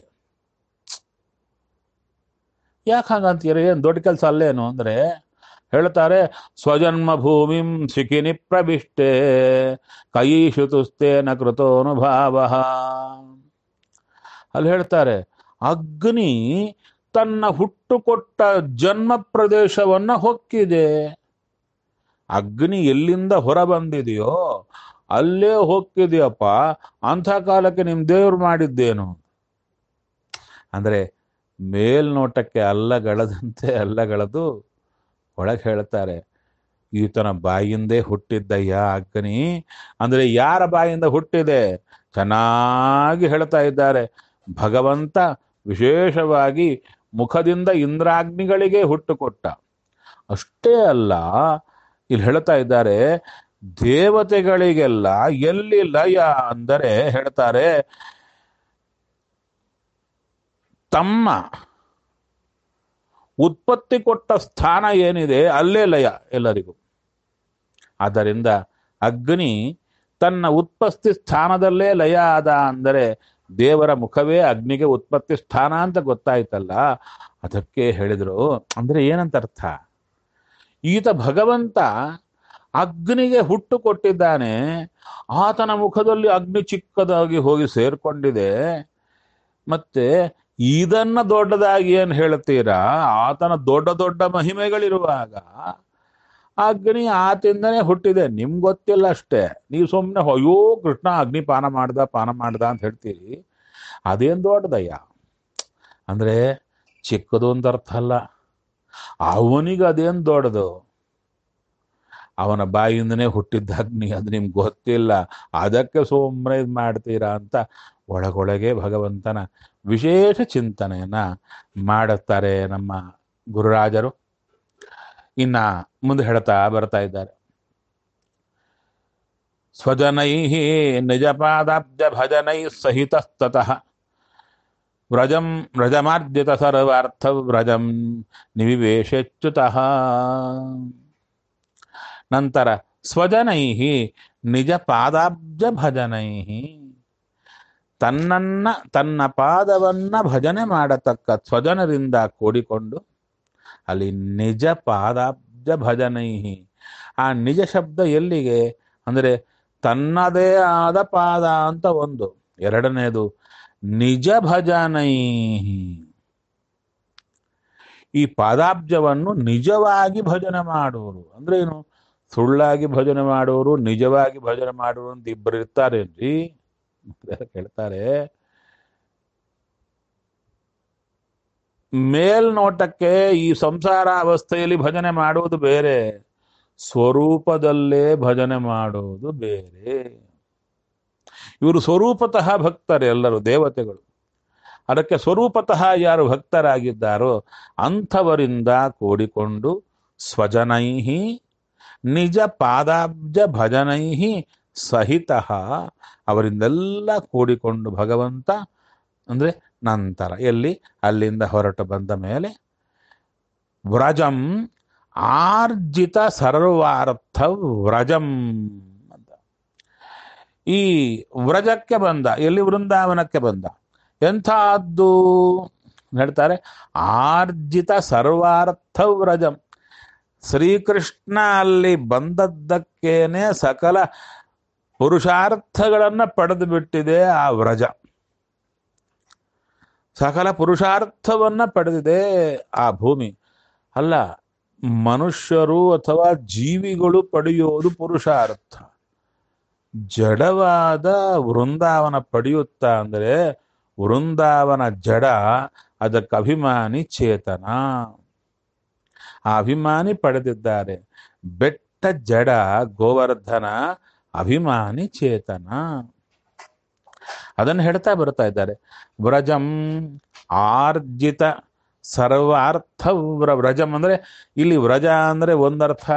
ಯಾಕೆ ಹಾಗಂತೀರ ಏನು ದೊಡ್ಡ ಕೆಲಸ ಅಲ್ಲೇನು ಅಂದ್ರೆ ಹೇಳ್ತಾರೆ ಸ್ವಜನ್ಮ ಭೂಮಿಂ ಶಿಖಿನಿ ಪ್ರವಿಷ್ಟೆ ಕೈಶುತುಸ್ತೇನ ಕೃತೋನುಭಾವ ಅಲ್ಲಿ ಹೇಳ್ತಾರೆ ಅಗ್ನಿ ತನ್ನ ಹುಟ್ಟುಕೊಟ್ಟ ಜನ್ಮ ಪ್ರದೇಶವನ್ನ ಹೊಕ್ಕಿದೆ ಅಗ್ನಿ ಎಲ್ಲಿಂದ ಹೊರ ಬಂದಿದೆಯೋ ಅಲ್ಲೇ ಹೋಗ್ತಿದೆಯಪ್ಪ ಅಂಥ ಕಾಲಕ್ಕೆ ನಿಮ್ ದೇವ್ರು ಮಾಡಿದ್ದೇನು ಅಂದ್ರೆ ಮೇಲ್ನೋಟಕ್ಕೆ ಅಲ್ಲಗಳದಂತೆ ಅಲ್ಲಗಳದು ಒಳಗೆ ಹೇಳ್ತಾರೆ ಈತನ ಬಾಯಿಂದೇ ಹುಟ್ಟಿದ್ದಯ್ಯ ಅಗ್ನಿ ಅಂದ್ರೆ ಯಾರ ಬಾಯಿಂದ ಹುಟ್ಟಿದೆ ಚೆನ್ನಾಗಿ ಹೇಳ್ತಾ ಇದ್ದಾರೆ ಭಗವಂತ ವಿಶೇಷವಾಗಿ ಮುಖದಿಂದ ಇಂದ್ರಾಗ್ನಿಗಳಿಗೆ ಹುಟ್ಟುಕೊಟ್ಟ ಅಷ್ಟೇ ಅಲ್ಲ ಇಲ್ಲಿ ಹೇಳ್ತಾ ಇದ್ದಾರೆ ದೇವತೆಗಳಿಗೆಲ್ಲ ಎಲ್ಲಿ ಲಯ ಅಂದರೆ ಹೇಳ್ತಾರೆ ತಮ್ಮ ಉತ್ಪತ್ತಿ ಕೊಟ್ಟ ಸ್ಥಾನ ಏನಿದೆ ಅಲ್ಲೇ ಲಯ ಎಲ್ಲರಿಗೂ ಆದ್ದರಿಂದ ಅಗ್ನಿ ತನ್ನ ಉತ್ಪತ್ತಿ ಸ್ಥಾನದಲ್ಲೇ ಲಯ ಆದ ಅಂದರೆ ದೇವರ ಮುಖವೇ ಅಗ್ನಿಗೆ ಉತ್ಪತ್ತಿ ಸ್ಥಾನ ಅಂತ ಗೊತ್ತಾಯ್ತಲ್ಲ ಅದಕ್ಕೆ ಹೇಳಿದ್ರು ಅಂದ್ರೆ ಏನಂತ ಅರ್ಥ ಈತ ಭಗವಂತ ಅಗ್ನಿಗೆ ಹುಟ್ಟು ಕೊಟ್ಟಿದ್ದಾನೆ ಆತನ ಮುಖದಲ್ಲಿ ಅಗ್ನಿ ಚಿಕ್ಕದಾಗಿ ಹೋಗಿ ಸೇರ್ಕೊಂಡಿದೆ ಮತ್ತೆ ಇದನ್ನ ದೊಡ್ಡದಾಗಿ ಏನ್ ಹೇಳ್ತೀರಾ ಆತನ ದೊಡ್ಡ ದೊಡ್ಡ ಮಹಿಮೆಗಳಿರುವಾಗ ಅಗ್ನಿ ಆತಿಂದನೇ ಹುಟ್ಟಿದೆ ನಿಮ್ಗೆ ಗೊತ್ತಿಲ್ಲ ಅಷ್ಟೇ ನೀವು ಸುಮ್ಮನೆ ಅಯ್ಯೋ ಕೃಷ್ಣ ಅಗ್ನಿ ಪಾನ ಮಾಡ್ದ ಪಾನ ಮಾಡ್ದ ಅಂತ ಹೇಳ್ತೀರಿ ಅದೇನ್ ದೊಡ್ಡದಯ್ಯ ಅಂದ್ರೆ ಚಿಕ್ಕದು ಅಂತ ಅರ್ಥ ಅಲ್ಲ ಅವನಿಗೆ ಅದೇನ್ ದೊಡ್ಡದು ಅವನ ಬಾಯಿಂದನೇ ಹುಟ್ಟಿದ್ದ ಅಗ್ನಿ ಅದು ನಿಮ್ಗೆ ಗೊತ್ತಿಲ್ಲ ಅದಕ್ಕೆ ಸುಮ್ಮನೆ ಇದು ಮಾಡ್ತೀರಾ ಅಂತ ಒಳಗೊಳಗೆ ಭಗವಂತನ ವಿಶೇಷ ಚಿಂತನೆಯನ್ನ ಮಾಡುತ್ತಾರೆ ನಮ್ಮ ಗುರುರಾಜರು ಇನ್ನ ಮುಂದೆ ಹೇಳ್ತಾ ಬರ್ತಾ ಇದ್ದಾರೆ ಸ್ವಜನೈ ನಿಜಪಾದಾಬ್ಜ ಭಜನೈ ಸಹಿತಸ್ತತಃ ವ್ರಜಂ ವ್ರಜಮಾರ್ಜಿತ ಸರ್ವಾರ್ಥ ವ್ರಜಂ ನಿವಿವೇಶಚ್ಯುತಃ ನಂತರ ಸ್ವಜನೈ ನಿಜ ಪಾದಾಬ್ಜ ಭಜನೈ ತನ್ನನ್ನ ತನ್ನ ಪಾದವನ್ನ ಭಜನೆ ಮಾಡತಕ್ಕ ಸ್ವಜನರಿಂದ ಕೂಡಿಕೊಂಡು ಅಲ್ಲಿ ನಿಜ ಪಾದಾಬ್ಜ ಭಜನೈ ಆ ನಿಜ ಶಬ್ದ ಎಲ್ಲಿಗೆ ಅಂದರೆ ತನ್ನದೇ ಆದ ಪಾದ ಅಂತ ಒಂದು ಎರಡನೇದು ನಿಜ ಭಜನೈ ಈ ಪಾದಾಬ್ಜವನ್ನು ನಿಜವಾಗಿ ಭಜನೆ ಮಾಡುವರು ಅಂದ್ರೆ ಏನು ಸುಳ್ಳಾಗಿ ಭಜನೆ ಮಾಡುವರು ನಿಜವಾಗಿ ಭಜನೆ ಮಾಡುವರು ಅಂತ ಇಬ್ಬರು ಇರ್ತಾರೇನ್ರಿ ಹೇಳ್ತಾರೆ ಮೇಲ್ನೋಟಕ್ಕೆ ಈ ಸಂಸಾರ ಅವಸ್ಥೆಯಲ್ಲಿ ಭಜನೆ ಮಾಡುವುದು ಬೇರೆ ಸ್ವರೂಪದಲ್ಲೇ ಭಜನೆ ಮಾಡುವುದು ಬೇರೆ ಇವರು ಸ್ವರೂಪತಃ ಭಕ್ತರು ಎಲ್ಲರೂ ದೇವತೆಗಳು ಅದಕ್ಕೆ ಸ್ವರೂಪತಃ ಯಾರು ಭಕ್ತರಾಗಿದ್ದಾರೋ ಅಂಥವರಿಂದ ಕೂಡಿಕೊಂಡು ಸ್ವಜನೈಹಿ ನಿಜ ಪಾದಾಬ್ಜ ಭಜನೈಹಿ ಸಹಿತ ಅವರಿಂದೆಲ್ಲ ಕೂಡಿಕೊಂಡು ಭಗವಂತ ಅಂದ್ರೆ ನಂತರ ಎಲ್ಲಿ ಅಲ್ಲಿಂದ ಹೊರಟು ಬಂದ ಮೇಲೆ ವ್ರಜಂ ಆರ್ಜಿತ ಸರ್ವಾರ್ಥ ವ್ರಜಂ ಅಂತ ಈ ವ್ರಜಕ್ಕೆ ಬಂದ ಎಲ್ಲಿ ವೃಂದಾವನಕ್ಕೆ ಬಂದ ಎಂಥದ್ದು ಹೇಳ್ತಾರೆ ಆರ್ಜಿತ ಸರ್ವಾರ್ಥ ವ್ರಜಂ ಶ್ರೀಕೃಷ್ಣ ಅಲ್ಲಿ ಬಂದದ್ದಕ್ಕೇನೆ ಸಕಲ ಪುರುಷಾರ್ಥಗಳನ್ನ ಪಡೆದು ಬಿಟ್ಟಿದೆ ಆ ವ್ರಜ ಸಕಲ ಪುರುಷಾರ್ಥವನ್ನ ಪಡೆದಿದೆ ಆ ಭೂಮಿ ಅಲ್ಲ ಮನುಷ್ಯರು ಅಥವಾ ಜೀವಿಗಳು ಪಡೆಯೋದು ಪುರುಷಾರ್ಥ ಜಡವಾದ ವೃಂದಾವನ ಪಡೆಯುತ್ತಾ ಅಂದರೆ ವೃಂದಾವನ ಜಡ ಅದಕ್ಕೆ ಅಭಿಮಾನಿ ಚೇತನ ಆ ಅಭಿಮಾನಿ ಪಡೆದಿದ್ದಾರೆ ಬೆಟ್ಟ ಜಡ ಗೋವರ್ಧನ ಅಭಿಮಾನಿ ಚೇತನ ಅದನ್ನು ಹೇಳ್ತಾ ಬರ್ತಾ ಇದ್ದಾರೆ ವ್ರಜಂ ಆರ್ಜಿತ ಸರ್ವಾರ್ಥ ವ್ರ ವ್ರಜಂ ಅಂದ್ರೆ ಇಲ್ಲಿ ವ್ರಜ ಅಂದ್ರೆ ಒಂದರ್ಥ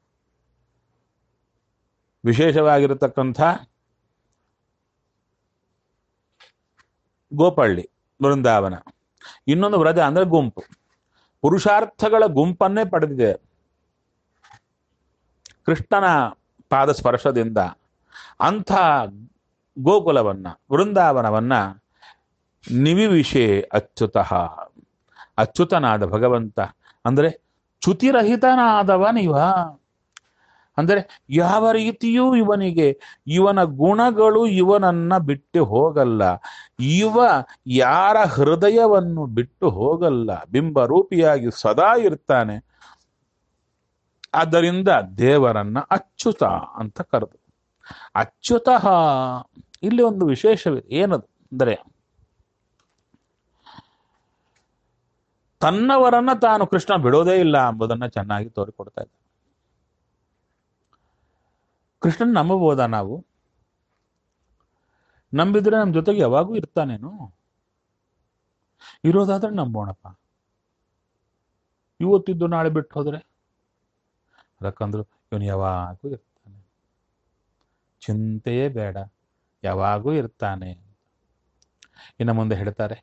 ವಿಶೇಷವಾಗಿರತಕ್ಕಂಥ ಗೋಪಳ್ಳಿ ಬೃಂದಾವನ ಇನ್ನೊಂದು ವ್ರಜ ಅಂದ್ರೆ ಗುಂಪು ಪುರುಷಾರ್ಥಗಳ ಗುಂಪನ್ನೇ ಪಡೆದಿದೆ ಕೃಷ್ಣನ ಪಾದ ಸ್ಪರ್ಶದಿಂದ ಅಂಥ ಗೋಕುಲವನ್ನ ವೃಂದಾವನವನ್ನ ನಿವಿವಿಷೆ ಅಚ್ಯುತಃ ಅಚ್ಯುತನಾದ ಭಗವಂತ ಅಂದರೆ ಚ್ಯುತಿರಹಿತನಾದವನಿವ ಅಂದರೆ ಯಾವ ರೀತಿಯೂ ಇವನಿಗೆ ಇವನ ಗುಣಗಳು ಇವನನ್ನ ಬಿಟ್ಟು ಹೋಗಲ್ಲ ಇವ ಯಾರ ಹೃದಯವನ್ನು ಬಿಟ್ಟು ಹೋಗಲ್ಲ ಬಿಂಬರೂಪಿಯಾಗಿ ಸದಾ ಇರ್ತಾನೆ ಆದ್ದರಿಂದ ದೇವರನ್ನ ಅಚ್ಯುತ ಅಂತ ಕರೆದು ಅಚ್ಯುತಃ ಇಲ್ಲಿ ಒಂದು ವಿಶೇಷವಿದೆ ಏನದು ಅಂದರೆ ತನ್ನವರನ್ನ ತಾನು ಕೃಷ್ಣ ಬಿಡೋದೇ ಇಲ್ಲ ಎಂಬುದನ್ನ ಚೆನ್ನಾಗಿ ತೋರಿಕೊಡ್ತಾ ಇದ್ದ ಕೃಷ್ಣನ್ ನಂಬಬಹುದಾ ನಾವು ನಂಬಿದ್ರೆ ನಮ್ಮ ಜೊತೆಗೆ ಯಾವಾಗೂ ಇರ್ತಾನೇನು ಇರೋದಾದ್ರೆ ನಂಬೋಣಪ್ಪ ಇವತ್ತಿದ್ದು ನಾಳೆ ಬಿಟ್ಟು ಹೋದ್ರೆ ಅದಕ್ಕಂದ್ರು ಇವನು ಯಾವಾಗೂ ಇರ್ತಾನೆ ಚಿಂತೆಯೇ ಬೇಡ ಯಾವಾಗೂ ಇರ್ತಾನೆ ಇನ್ನು ಮುಂದೆ ಹೇಳ್ತಾರೆ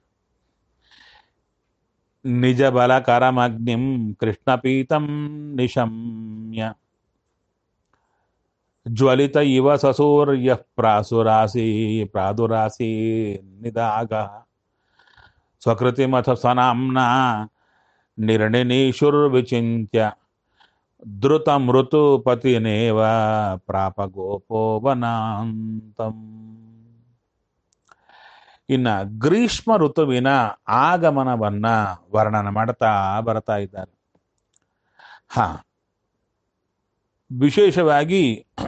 ನಿಜ ಬಲ ಕರಮಗ್ನಿಂ ಕೃಷ್ಣಪೀತಂ ನಿಶಮ್ಯ ಜ್ವಲಿತ ಇವ ಸಸೂರ್ಯ ಪ್ರಾಸುರಾಸಿ ಪ್ರಾದುರಾಸಿ ನಿದಾಗ ಸ್ವಕೃತಿಮಥ ಸ್ವನಾಮ್ನ ನಿರ್ಣಿನೀಶುರ್ವಿಚಿಂತ್ಯ ಧೃತ ಮೃತು ಪತಿನೇವ ಪ್ರಾಪ ಗೋಪೋವನಾಂತಂ ಇನ್ನ ಗ್ರೀಷ್ಮ ಋತುವಿನ ಆಗಮನವನ್ನ ವರ್ಣನ ಮಾಡ್ತಾ ಬರ್ತಾ ಇದ್ದಾರೆ ಹಾ ವಿಶೇಷವಾಗಿ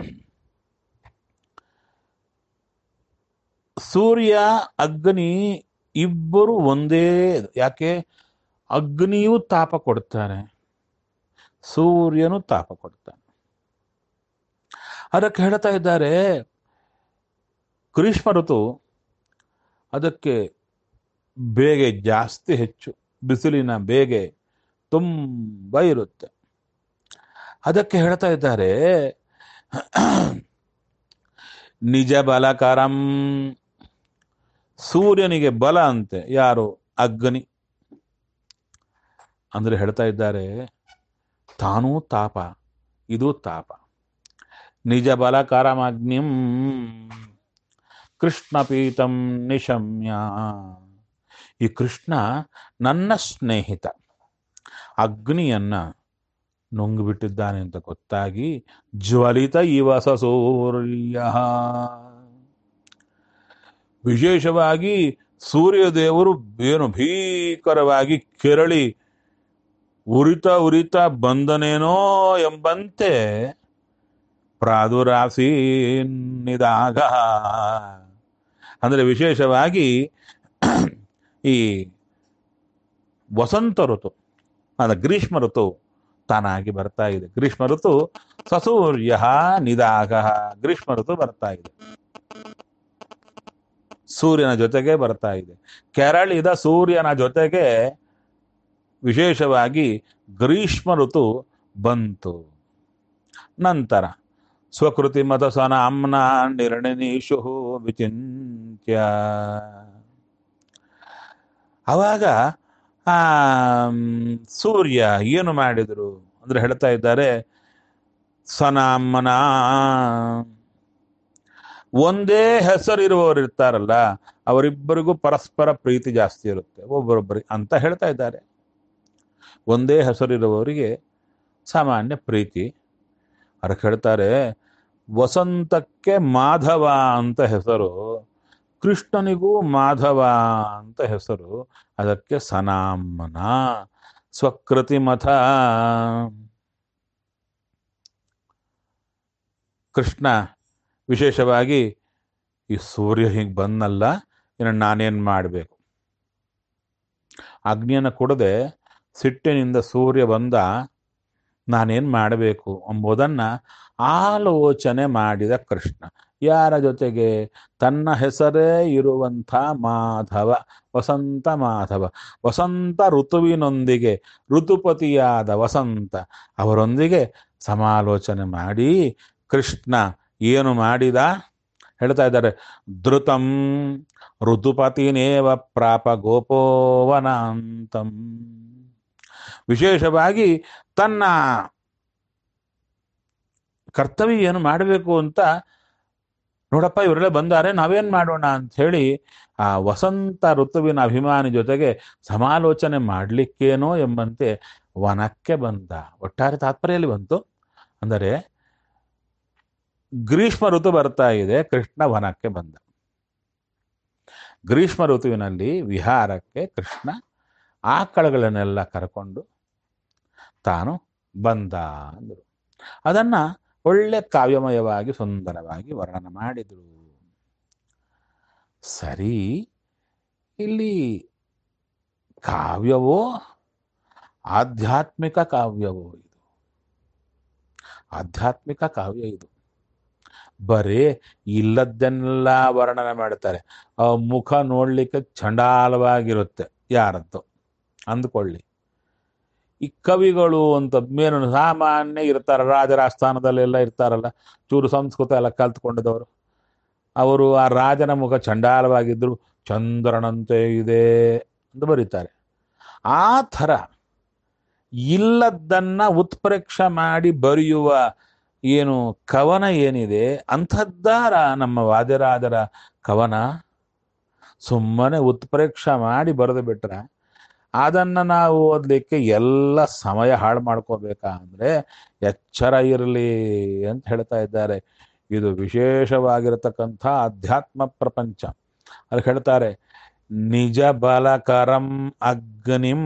ಸೂರ್ಯ ಅಗ್ನಿ ಇಬ್ಬರು ಒಂದೇ ಯಾಕೆ ಅಗ್ನಿಯೂ ತಾಪ ಕೊಡ್ತಾನೆ ಸೂರ್ಯನು ತಾಪ ಕೊಡ್ತಾನೆ ಅದಕ್ಕೆ ಹೇಳ್ತಾ ಇದ್ದಾರೆ ಗ್ರೀಷ್ಮ ಋತು ಅದಕ್ಕೆ ಬೇಗೆ ಜಾಸ್ತಿ ಹೆಚ್ಚು ಬಿಸಿಲಿನ ಬೇಗೆ ತುಂಬ ಇರುತ್ತೆ ಅದಕ್ಕೆ ಹೇಳ್ತಾ ಇದ್ದಾರೆ ನಿಜ ಬಲಕರಂ ಸೂರ್ಯನಿಗೆ ಬಲ ಅಂತೆ ಯಾರು ಅಗ್ನಿ ಅಂದ್ರೆ ಹೇಳ್ತಾ ಇದ್ದಾರೆ ತಾನೂ ತಾಪ ಇದು ತಾಪ ನಿಜ ಬಲಕರಂ ಅಗ್ನಿಂ ಕೃಷ್ಣ ಪೀತಂ ನಿಶಮ್ಯ ಈ ಕೃಷ್ಣ ನನ್ನ ಸ್ನೇಹಿತ ಅಗ್ನಿಯನ್ನ ನುಂಗಿಬಿಟ್ಟಿದ್ದಾನೆ ಅಂತ ಗೊತ್ತಾಗಿ ಜ್ವಲಿತ ಇವಸ ಸೂರ್ಯ ವಿಶೇಷವಾಗಿ ಸೂರ್ಯದೇವರು ಏನು ಭೀಕರವಾಗಿ ಕೆರಳಿ ಉರಿತ ಉರಿತ ಬಂದನೇನೋ ಎಂಬಂತೆ ಪ್ರಾದುರಾಸಿ ನಿದಾಗ ಅಂದ್ರೆ ವಿಶೇಷವಾಗಿ ಈ ವಸಂತ ಋತು ಅಂದ್ರೆ ಗ್ರೀಷ್ಮ ಋತು ತಾನಾಗಿ ಬರ್ತಾ ಇದೆ ಗ್ರೀಷ್ಮ ಋತು ಸಸೂರ್ಯ ನಿದಾಗ ಗ್ರೀಷ್ಮ ಋತು ಬರ್ತಾ ಇದೆ ಸೂರ್ಯನ ಜೊತೆಗೆ ಬರ್ತಾ ಇದೆ ಕೆರಳಿದ ಸೂರ್ಯನ ಜೊತೆಗೆ ವಿಶೇಷವಾಗಿ ಗ್ರೀಷ್ಮ ಋತು ಬಂತು ನಂತರ ಸ್ವಕೃತಿ ಮತ ಸನಾಮ್ನ ನಿರ್ಣನೀಶು ವಿಚಿಂತ್ಯ ಅವಾಗ ಆ ಮ್, ಸೂರ್ಯ ಏನು ಮಾಡಿದ್ರು ಅಂದ್ರೆ ಹೇಳ್ತಾ ಇದ್ದಾರೆ ಸನಾಮನ ಒಂದೇ ಹೆಸರಿರುವವರು ಇರ್ತಾರಲ್ಲ ಅವರಿಬ್ಬರಿಗೂ ಪರಸ್ಪರ ಪ್ರೀತಿ ಜಾಸ್ತಿ ಇರುತ್ತೆ ಒಬ್ಬರೊಬ್ಬರಿಗೆ ಅಂತ ಹೇಳ್ತಾ ಇದ್ದಾರೆ ಒಂದೇ ಹೆಸರಿರುವವರಿಗೆ ಸಾಮಾನ್ಯ ಪ್ರೀತಿ ಅದಕ್ಕೆ ಹೇಳ್ತಾರೆ ವಸಂತಕ್ಕೆ ಮಾಧವ ಅಂತ ಹೆಸರು ಕೃಷ್ಣನಿಗೂ ಮಾಧವ ಅಂತ ಹೆಸರು ಅದಕ್ಕೆ ಸನಾಮನ ಸ್ವಕೃತಿ ಮಥ ಕೃಷ್ಣ ವಿಶೇಷವಾಗಿ ಈ ಸೂರ್ಯ ಹೀಗೆ ಬಂದಲ್ಲ ಇನ್ನು ನಾನೇನು ಮಾಡಬೇಕು ಅಗ್ನಿಯನ್ನು ಕೊಡದೆ ಸಿಟ್ಟಿನಿಂದ ಸೂರ್ಯ ಬಂದ ನಾನೇನು ಮಾಡಬೇಕು ಎಂಬುದನ್ನು ಆಲೋಚನೆ ಮಾಡಿದ ಕೃಷ್ಣ ಯಾರ ಜೊತೆಗೆ ತನ್ನ ಹೆಸರೇ ಇರುವಂಥ ಮಾಧವ ವಸಂತ ಮಾಧವ ವಸಂತ ಋತುವಿನೊಂದಿಗೆ ಋತುಪತಿಯಾದ ವಸಂತ ಅವರೊಂದಿಗೆ ಸಮಾಲೋಚನೆ ಮಾಡಿ ಕೃಷ್ಣ ಏನು ಮಾಡಿದ ಹೇಳ್ತಾ ಇದ್ದಾರೆ ಧೃತಂ ಋತುಪತಿನೇವ ಪ್ರಾಪ ಗೋಪೋವನಾಂತಂ ವಿಶೇಷವಾಗಿ ತನ್ನ ಕರ್ತವ್ಯ ಏನು ಮಾಡಬೇಕು ಅಂತ ನೋಡಪ್ಪ ಇವರೆಲ್ಲ ಬಂದಾರೆ ನಾವೇನ್ ಮಾಡೋಣ ಅಂತ ಹೇಳಿ ಆ ವಸಂತ ಋತುವಿನ ಅಭಿಮಾನಿ ಜೊತೆಗೆ ಸಮಾಲೋಚನೆ ಮಾಡ್ಲಿಕ್ಕೇನೋ ಎಂಬಂತೆ ವನಕ್ಕೆ ಬಂದ ಒಟ್ಟಾರೆ ತಾತ್ಪರ್ಯಲ್ಲಿ ಬಂತು ಅಂದರೆ ಗ್ರೀಷ್ಮ ಋತು ಬರ್ತಾ ಇದೆ ಕೃಷ್ಣ ವನಕ್ಕೆ ಬಂದ ಗ್ರೀಷ್ಮ ಋತುವಿನಲ್ಲಿ ವಿಹಾರಕ್ಕೆ ಕೃಷ್ಣ ಆಕಳಗಳನ್ನೆಲ್ಲ ಕರ್ಕೊಂಡು ತಾನು ಬಂದ ಅಂದರು ಅದನ್ನ ಒಳ್ಳೆ ಕಾವ್ಯಮಯವಾಗಿ ಸುಂದರವಾಗಿ ವರ್ಣನ ಮಾಡಿದರು ಸರಿ ಇಲ್ಲಿ ಕಾವ್ಯವೋ ಆಧ್ಯಾತ್ಮಿಕ ಕಾವ್ಯವೋ ಇದು ಆಧ್ಯಾತ್ಮಿಕ ಕಾವ್ಯ ಇದು ಬರೀ ಇಲ್ಲದ್ದನ್ನೆಲ್ಲ ವರ್ಣನೆ ಮಾಡ್ತಾರೆ ಆ ಮುಖ ನೋಡ್ಲಿಕ್ಕೆ ಚಂಡಾಲವಾಗಿರುತ್ತೆ ಯಾರದ್ದು ಅಂದ್ಕೊಳ್ಳಿ ಈ ಕವಿಗಳು ಅಂತ ಮೇನು ಸಾಮಾನ್ಯ ಇರ್ತಾರ ರಾಜರ ಆಸ್ಥಾನದಲ್ಲೆಲ್ಲ ಇರ್ತಾರಲ್ಲ ಚೂರು ಸಂಸ್ಕೃತ ಎಲ್ಲ ಕಲ್ತ್ಕೊಂಡಿದ್ದವರು ಅವರು ಆ ರಾಜನ ಮುಖ ಚಂಡಾಲವಾಗಿದ್ರು ಚಂದ್ರನಂತೆ ಇದೆ ಅಂತ ಬರೀತಾರೆ ಆ ಥರ ಇಲ್ಲದ್ದನ್ನ ಉತ್ಪ್ರೇಕ್ಷ ಮಾಡಿ ಬರೆಯುವ ಏನು ಕವನ ಏನಿದೆ ಅಂಥದ್ದಾರ ನಮ್ಮ ವಾದಿರಾಜರ ಕವನ ಸುಮ್ಮನೆ ಉತ್ಪ್ರೇಕ್ಷ ಮಾಡಿ ಬರೆದು ಬಿಟ್ರೆ ಅದನ್ನ ನಾವು ಓದ್ಲಿಕ್ಕೆ ಎಲ್ಲ ಸಮಯ ಹಾಳು ಮಾಡ್ಕೋಬೇಕಾ ಅಂದ್ರೆ ಎಚ್ಚರ ಇರಲಿ ಅಂತ ಹೇಳ್ತಾ ಇದ್ದಾರೆ ಇದು ವಿಶೇಷವಾಗಿರತಕ್ಕಂಥ ಅಧ್ಯಾತ್ಮ ಪ್ರಪಂಚ ಅಲ್ಲಿ ಹೇಳ್ತಾರೆ ನಿಜ ಬಲಕರಂ ಅಗ್ನಿಂ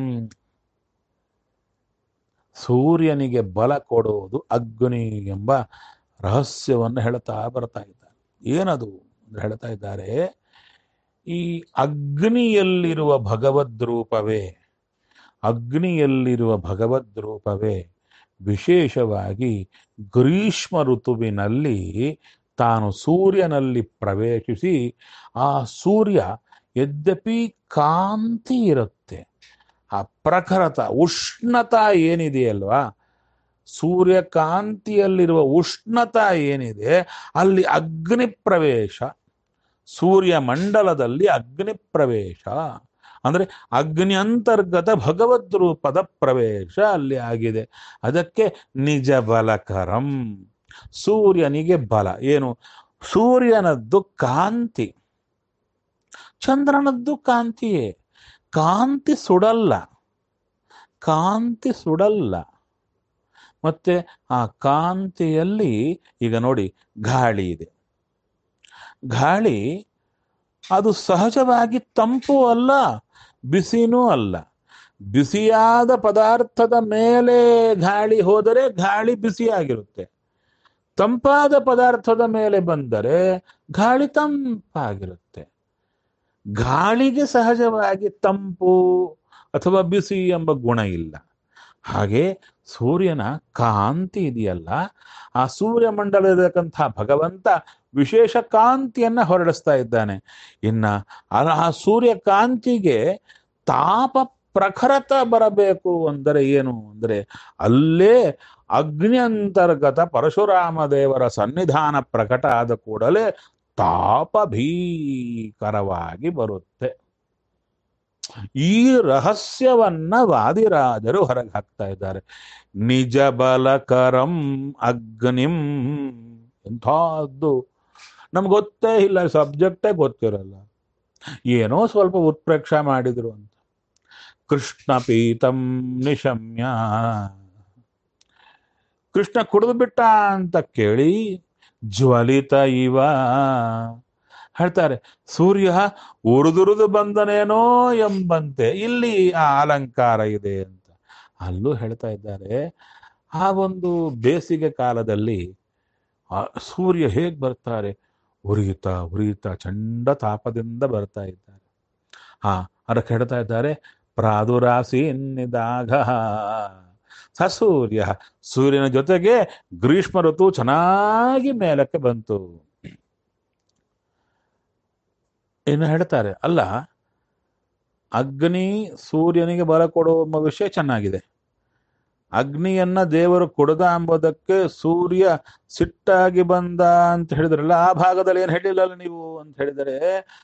ಸೂರ್ಯನಿಗೆ ಬಲ ಕೊಡುವುದು ಅಗ್ನಿ ಎಂಬ ರಹಸ್ಯವನ್ನು ಹೇಳ್ತಾ ಬರ್ತಾ ಇದ್ದಾರೆ ಏನದು ಅಂತ ಹೇಳ್ತಾ ಇದ್ದಾರೆ ಈ ಅಗ್ನಿಯಲ್ಲಿರುವ ಭಗವದ್ ರೂಪವೇ ಅಗ್ನಿಯಲ್ಲಿರುವ ಭಗವದ್ ರೂಪವೇ ವಿಶೇಷವಾಗಿ ಗ್ರೀಷ್ಮ ಋತುವಿನಲ್ಲಿ ತಾನು ಸೂರ್ಯನಲ್ಲಿ ಪ್ರವೇಶಿಸಿ ಆ ಸೂರ್ಯ ಯದ್ಯಪಿ ಕಾಂತಿ ಇರುತ್ತೆ ಆ ಪ್ರಖರತ ಉಷ್ಣತ ಏನಿದೆಯಲ್ವಾ ಸೂರ್ಯಕಾಂತಿಯಲ್ಲಿರುವ ಉಷ್ಣತ ಏನಿದೆ ಅಲ್ಲಿ ಅಗ್ನಿ ಪ್ರವೇಶ ಸೂರ್ಯ ಮಂಡಲದಲ್ಲಿ ಅಗ್ನಿ ಪ್ರವೇಶ ಅಂದ್ರೆ ಅಗ್ನಿ ಅಂತರ್ಗತ ಭಗವದ್ ರೂಪದ ಪ್ರವೇಶ ಅಲ್ಲಿ ಆಗಿದೆ ಅದಕ್ಕೆ ನಿಜ ಬಲಕರಂ ಸೂರ್ಯನಿಗೆ ಬಲ ಏನು ಸೂರ್ಯನದ್ದು ಕಾಂತಿ ಚಂದ್ರನದ್ದು ಕಾಂತಿಯೇ ಕಾಂತಿ ಸುಡಲ್ಲ ಕಾಂತಿ ಸುಡಲ್ಲ ಮತ್ತೆ ಆ ಕಾಂತಿಯಲ್ಲಿ ಈಗ ನೋಡಿ ಗಾಳಿ ಇದೆ ಗಾಳಿ ಅದು ಸಹಜವಾಗಿ ತಂಪು ಅಲ್ಲ ಬಿಸಿನೂ ಅಲ್ಲ ಬಿಸಿಯಾದ ಪದಾರ್ಥದ ಮೇಲೆ ಗಾಳಿ ಹೋದರೆ ಗಾಳಿ ಬಿಸಿಯಾಗಿರುತ್ತೆ ತಂಪಾದ ಪದಾರ್ಥದ ಮೇಲೆ ಬಂದರೆ ಗಾಳಿ ತಂಪಾಗಿರುತ್ತೆ ಗಾಳಿಗೆ ಸಹಜವಾಗಿ ತಂಪು ಅಥವಾ ಬಿಸಿ ಎಂಬ ಗುಣ ಇಲ್ಲ ಹಾಗೆ ಸೂರ್ಯನ ಕಾಂತಿ ಇದೆಯಲ್ಲ ಆ ಸೂರ್ಯ ಮಂಡಲದಕ್ಕಂಥ ಭಗವಂತ ವಿಶೇಷ ಕಾಂತಿಯನ್ನ ಹೊರಡಿಸ್ತಾ ಇದ್ದಾನೆ ಇನ್ನ ಆ- ಆ ಸೂರ್ಯ ಕಾಂತಿಗೆ ತಾಪ ಪ್ರಖರತ ಬರಬೇಕು ಅಂದರೆ ಏನು ಅಂದರೆ ಅಲ್ಲೇ ಅಗ್ನಿ ಅಂತರ್ಗತ ಪರಶುರಾಮ ದೇವರ ಸನ್ನಿಧಾನ ಪ್ರಕಟ ಆದ ಕೂಡಲೇ ತಾಪ ಭೀಕರವಾಗಿ ಬರುತ್ತೆ ಈ ರಹಸ್ಯವನ್ನ ವಾದಿರಾಜರು ಹೊರಗೆ ಹಾಕ್ತಾ ಇದ್ದಾರೆ ನಿಜ ಬಲಕರಂ ಅಗ್ನಿಂ ಎಂಥದ್ದು ನಮ್ಗೆ ಗೊತ್ತೇ ಇಲ್ಲ ಸಬ್ಜೆಕ್ಟೇ ಗೊತ್ತಿರಲ್ಲ ಏನೋ ಸ್ವಲ್ಪ ಉತ್ಪ್ರೇಕ್ಷ ಮಾಡಿದ್ರು ಅಂತ ಕೃಷ್ಣ ಪೀತಂ ನಿಶಮ್ಯ ಕೃಷ್ಣ ಕುಡಿದು ಬಿಟ್ಟ ಅಂತ ಕೇಳಿ ಜ್ವಲಿತ ಇವ ಹೇಳ್ತಾರೆ ಸೂರ್ಯ ಉರಿದುರಿದು ಬಂದನೇನೋ ಎಂಬಂತೆ ಇಲ್ಲಿ ಆ ಅಲಂಕಾರ ಇದೆ ಅಂತ ಅಲ್ಲೂ ಹೇಳ್ತಾ ಇದ್ದಾರೆ ಆ ಒಂದು ಬೇಸಿಗೆ ಕಾಲದಲ್ಲಿ ಆ ಸೂರ್ಯ ಹೇಗ್ ಬರ್ತಾರೆ ಉರಿಯುತ್ತಾ ಉರಿಯುತ್ತಾ ಚಂಡ ತಾಪದಿಂದ ಬರ್ತಾ ಇದ್ದಾರೆ ಹಾ ಅದಕ್ಕೆ ಹೇಳ್ತಾ ಇದ್ದಾರೆ ಪ್ರಾದುರಾಸೀನಿದಾಗ ಸೂರ್ಯ ಸೂರ್ಯನ ಜೊತೆಗೆ ಗ್ರೀಷ್ಮ ಋತು ಚೆನ್ನಾಗಿ ಮೇಲಕ್ಕೆ ಬಂತು ಇನ್ನು ಹೇಳ್ತಾರೆ ಅಲ್ಲ ಅಗ್ನಿ ಸೂರ್ಯನಿಗೆ ಬಲ ಕೊಡುವ ವಿಷಯ ಚೆನ್ನಾಗಿದೆ ಅಗ್ನಿಯನ್ನ ದೇವರು ಕೊಡದ ಎಂಬುದಕ್ಕೆ ಸೂರ್ಯ ಸಿಟ್ಟಾಗಿ ಬಂದ ಅಂತ ಹೇಳಿದ್ರಲ್ಲ ಆ ಭಾಗದಲ್ಲಿ ಏನು ಹೇಳಿಲ್ಲಲ್ಲ ನೀವು ಅಂತ ಹೇಳಿದರೆ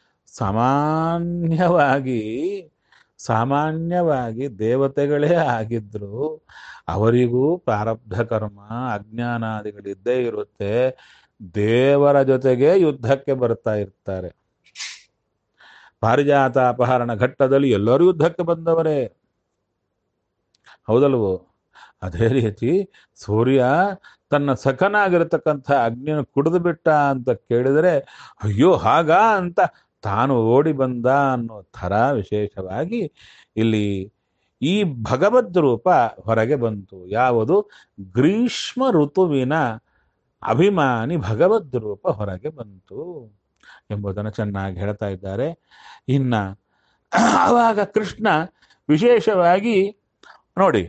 ಸಾಮಾನ್ಯವಾಗಿ ಸಾಮಾನ್ಯವಾಗಿ ದೇವತೆಗಳೇ ಆಗಿದ್ರು ಅವರಿಗೂ ಪ್ರಾರಬ್ಧ ಕರ್ಮ ಅಜ್ಞಾನಾದಿಗಳಿದ್ದೇ ಇರುತ್ತೆ ದೇವರ ಜೊತೆಗೆ ಯುದ್ಧಕ್ಕೆ ಬರ್ತಾ ಇರ್ತಾರೆ ಪಾರಿಜಾತ ಅಪಹರಣ ಘಟ್ಟದಲ್ಲಿ ಎಲ್ಲರೂ ಯುದ್ಧಕ್ಕೆ ಬಂದವರೇ ಹೌದಲ್ವೋ ಅದೇ ರೀತಿ ಸೂರ್ಯ ತನ್ನ ಸಖನಾಗಿರತಕ್ಕಂಥ ಅಗ್ನಿಯನ್ನು ಕುಡಿದು ಬಿಟ್ಟ ಅಂತ ಕೇಳಿದರೆ ಅಯ್ಯೋ ಹಾಗ ಅಂತ ತಾನು ಓಡಿ ಬಂದ ಅನ್ನೋ ಥರ ವಿಶೇಷವಾಗಿ ಇಲ್ಲಿ ಈ ಭಗವದ್ ರೂಪ ಹೊರಗೆ ಬಂತು ಯಾವುದು ಗ್ರೀಷ್ಮ ಋತುವಿನ ಅಭಿಮಾನಿ ಭಗವದ್ ರೂಪ ಹೊರಗೆ ಬಂತು ಎಂಬುದನ್ನು ಚೆನ್ನಾಗಿ ಹೇಳ್ತಾ ಇದ್ದಾರೆ ಇನ್ನ ಆವಾಗ ಕೃಷ್ಣ ವಿಶೇಷವಾಗಿ ನೋಡಿ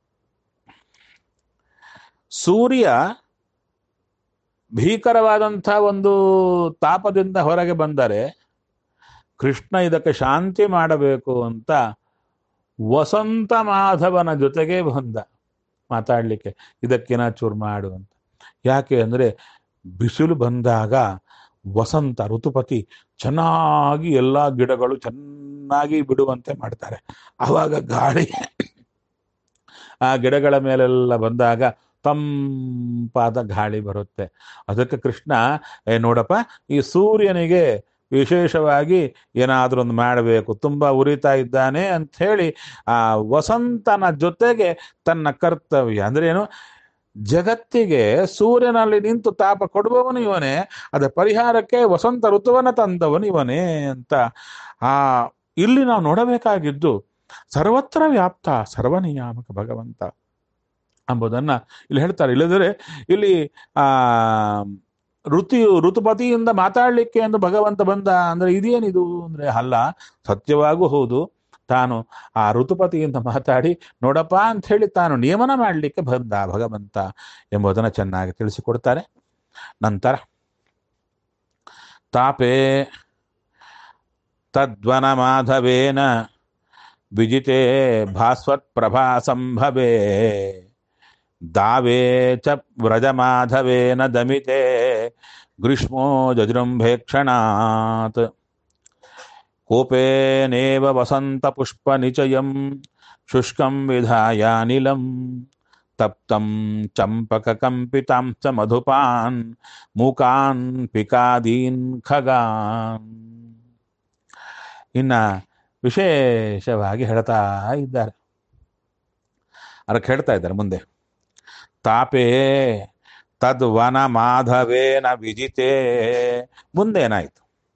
ಸೂರ್ಯ ಭೀಕರವಾದಂಥ ಒಂದು ತಾಪದಿಂದ ಹೊರಗೆ ಬಂದರೆ ಕೃಷ್ಣ ಇದಕ್ಕೆ ಶಾಂತಿ ಮಾಡಬೇಕು ಅಂತ ವಸಂತ ಮಾಧವನ ಜೊತೆಗೆ ಬಂದ ಮಾತಾಡಲಿಕ್ಕೆ ಇದಕ್ಕಿನ ಚೂರು ಮಾಡು ಅಂತ ಯಾಕೆ ಅಂದರೆ ಬಿಸಿಲು ಬಂದಾಗ ವಸಂತ ಋತುಪತಿ ಚೆನ್ನಾಗಿ ಎಲ್ಲ ಗಿಡಗಳು ಚೆನ್ನಾಗಿ ಬಿಡುವಂತೆ ಮಾಡ್ತಾರೆ ಆವಾಗ ಗಾಳಿ ಆ ಗಿಡಗಳ ಮೇಲೆಲ್ಲ ಬಂದಾಗ ತಂಪಾದ ಗಾಳಿ ಬರುತ್ತೆ ಅದಕ್ಕೆ ಕೃಷ್ಣ ಏ ನೋಡಪ್ಪ ಈ ಸೂರ್ಯನಿಗೆ ವಿಶೇಷವಾಗಿ ಏನಾದ್ರೂ ಒಂದು ಮಾಡಬೇಕು ತುಂಬಾ ಉರಿತಾ ಇದ್ದಾನೆ ಅಂತ ಹೇಳಿ ಆ ವಸಂತನ ಜೊತೆಗೆ ತನ್ನ ಕರ್ತವ್ಯ ಅಂದ್ರೆ ಏನು ಜಗತ್ತಿಗೆ ಸೂರ್ಯನಲ್ಲಿ ನಿಂತು ತಾಪ ಕೊಡುವವನು ಇವನೇ ಅದ ಪರಿಹಾರಕ್ಕೆ ವಸಂತ ಋತುವನ್ನ ತಂದವನು ಇವನೇ ಅಂತ ಆ ಇಲ್ಲಿ ನಾವು ನೋಡಬೇಕಾಗಿದ್ದು ಸರ್ವತ್ರ ವ್ಯಾಪ್ತ ಸರ್ವನಿಯಾಮಕ ಭಗವಂತ ಎಂಬುದನ್ನ ಇಲ್ಲಿ ಹೇಳ್ತಾರೆ ಇಲ್ಲದ್ರೆ ಇಲ್ಲಿ ಆ ಋತು ಋತುಪತಿಯಿಂದ ಮಾತಾಡ್ಲಿಕ್ಕೆ ಎಂದು ಭಗವಂತ ಬಂದ ಅಂದ್ರೆ ಇದೇನಿದು ಅಂದ್ರೆ ಅಲ್ಲ ಸತ್ಯವಾಗೂ ಹೌದು ತಾನು ಆ ಋತುಪತಿಯಿಂದ ಮಾತಾಡಿ ನೋಡಪ್ಪ ಅಂತ ಹೇಳಿ ತಾನು ನಿಯಮನ ಮಾಡಲಿಕ್ಕೆ ಬಂದ ಭಗವಂತ ಎಂಬುದನ್ನ ಚೆನ್ನಾಗಿ ತಿಳಿಸಿಕೊಡ್ತಾರೆ ನಂತರ ತಾಪೇ ತದ್ವನ ಮಾಧವೇನ ವಿಜಿತೆ ಭಾಸ್ವತ್ ಪ್ರಭಾ ಸಂಭವೇ ದಾವೇ ಚ ವ್ರಜಮಾಧವೇನ ದಮಿತೆ ಗ್ರೀಷ್ಮೋ ಜಜೃಂಭೇಕ್ಷಣಾತ್ ಕೋಪೇನೇವ ವಸಂತ ಪುಷ್ಪ ನಿಚಯಂ ಶುಷ್ಕಂ ವಿಧಾಯಾನಿಲಂ ತಪ್ತಂ ಚಂಪಕ ಕಂಪಿತಾಂ ಚ ಮಧುಪಾನ್ ಮೂಕಾನ್ ಪಿಕಾದೀನ್ ಖಗಾನ್ ಇನ್ನ ವಿಶೇಷವಾಗಿ ಹೇಳ್ತಾ ಇದ್ದಾರೆ ಅದಕ್ಕೆ ಹೇಳ್ತಾ ಇದ್ದಾರೆ ಮುಂದೆ ತಾಪೇ ತದ್ವನ ಮಾಧವೇನ ವಿಜಿತೆ ಮುಂದೇನಾಯ್ತು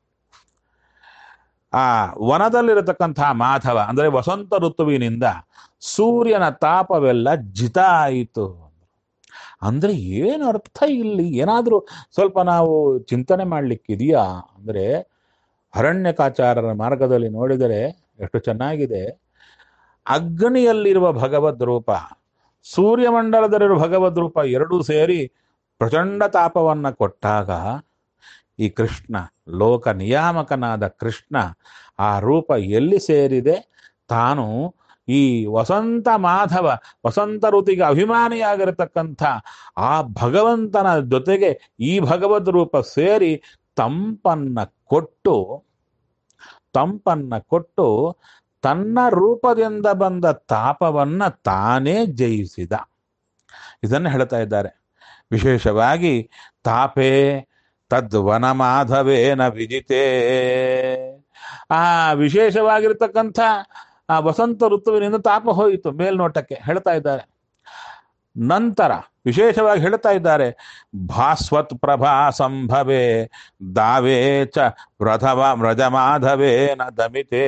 ಆ ವನದಲ್ಲಿರತಕ್ಕಂತಹ ಮಾಧವ ಅಂದರೆ ವಸಂತ ಋತುವಿನಿಂದ ಸೂರ್ಯನ ತಾಪವೆಲ್ಲ ಜಿತ ಆಯಿತು ಅಂದ್ರೆ ಏನು ಅರ್ಥ ಇಲ್ಲಿ ಏನಾದರೂ ಸ್ವಲ್ಪ ನಾವು ಚಿಂತನೆ ಮಾಡ್ಲಿಕ್ಕಿದೆಯಾ ಅಂದ್ರೆ ಅರಣ್ಯಕಾಚಾರರ ಮಾರ್ಗದಲ್ಲಿ ನೋಡಿದರೆ ಎಷ್ಟು ಚೆನ್ನಾಗಿದೆ ಅಗ್ನಿಯಲ್ಲಿರುವ ಭಗವದ್ ರೂಪ ಸೂರ್ಯಮಂಡಲದಲ್ಲಿರುವ ಭಗವದ್ ರೂಪ ಎರಡೂ ಸೇರಿ ಪ್ರಚಂಡ ತಾಪವನ್ನ ಕೊಟ್ಟಾಗ ಈ ಕೃಷ್ಣ ಲೋಕ ನಿಯಾಮಕನಾದ ಕೃಷ್ಣ ಆ ರೂಪ ಎಲ್ಲಿ ಸೇರಿದೆ ತಾನು ಈ ವಸಂತ ಮಾಧವ ವಸಂತ ಋತಿಗೆ ಅಭಿಮಾನಿಯಾಗಿರತಕ್ಕಂಥ ಆ ಭಗವಂತನ ಜೊತೆಗೆ ಈ ಭಗವದ್ ರೂಪ ಸೇರಿ ತಂಪನ್ನ ಕೊಟ್ಟು ತಂಪನ್ನ ಕೊಟ್ಟು ತನ್ನ ರೂಪದಿಂದ ಬಂದ ತಾಪವನ್ನ ತಾನೇ ಜಯಿಸಿದ ಇದನ್ನು ಹೇಳ್ತಾ ಇದ್ದಾರೆ ವಿಶೇಷವಾಗಿ ತಾಪೇ ತದ್ವನಮಾಧವೇನ ವಿಜಿತೆ ಆ ವಿಶೇಷವಾಗಿರ್ತಕ್ಕಂಥ ಆ ವಸಂತ ಋತುವಿನಿಂದ ತಾಪ ಹೋಯಿತು ಮೇಲ್ನೋಟಕ್ಕೆ ಹೇಳ್ತಾ ಇದ್ದಾರೆ ನಂತರ ವಿಶೇಷವಾಗಿ ಹೇಳ್ತಾ ಇದ್ದಾರೆ ಭಾಸ್ವತ್ ಪ್ರಭಾ ಸಂಭವೇ ದಾವೇ ಚ ವ್ರಥವ ವ್ರಜಮಾಧವೇನ ದಮಿತೆ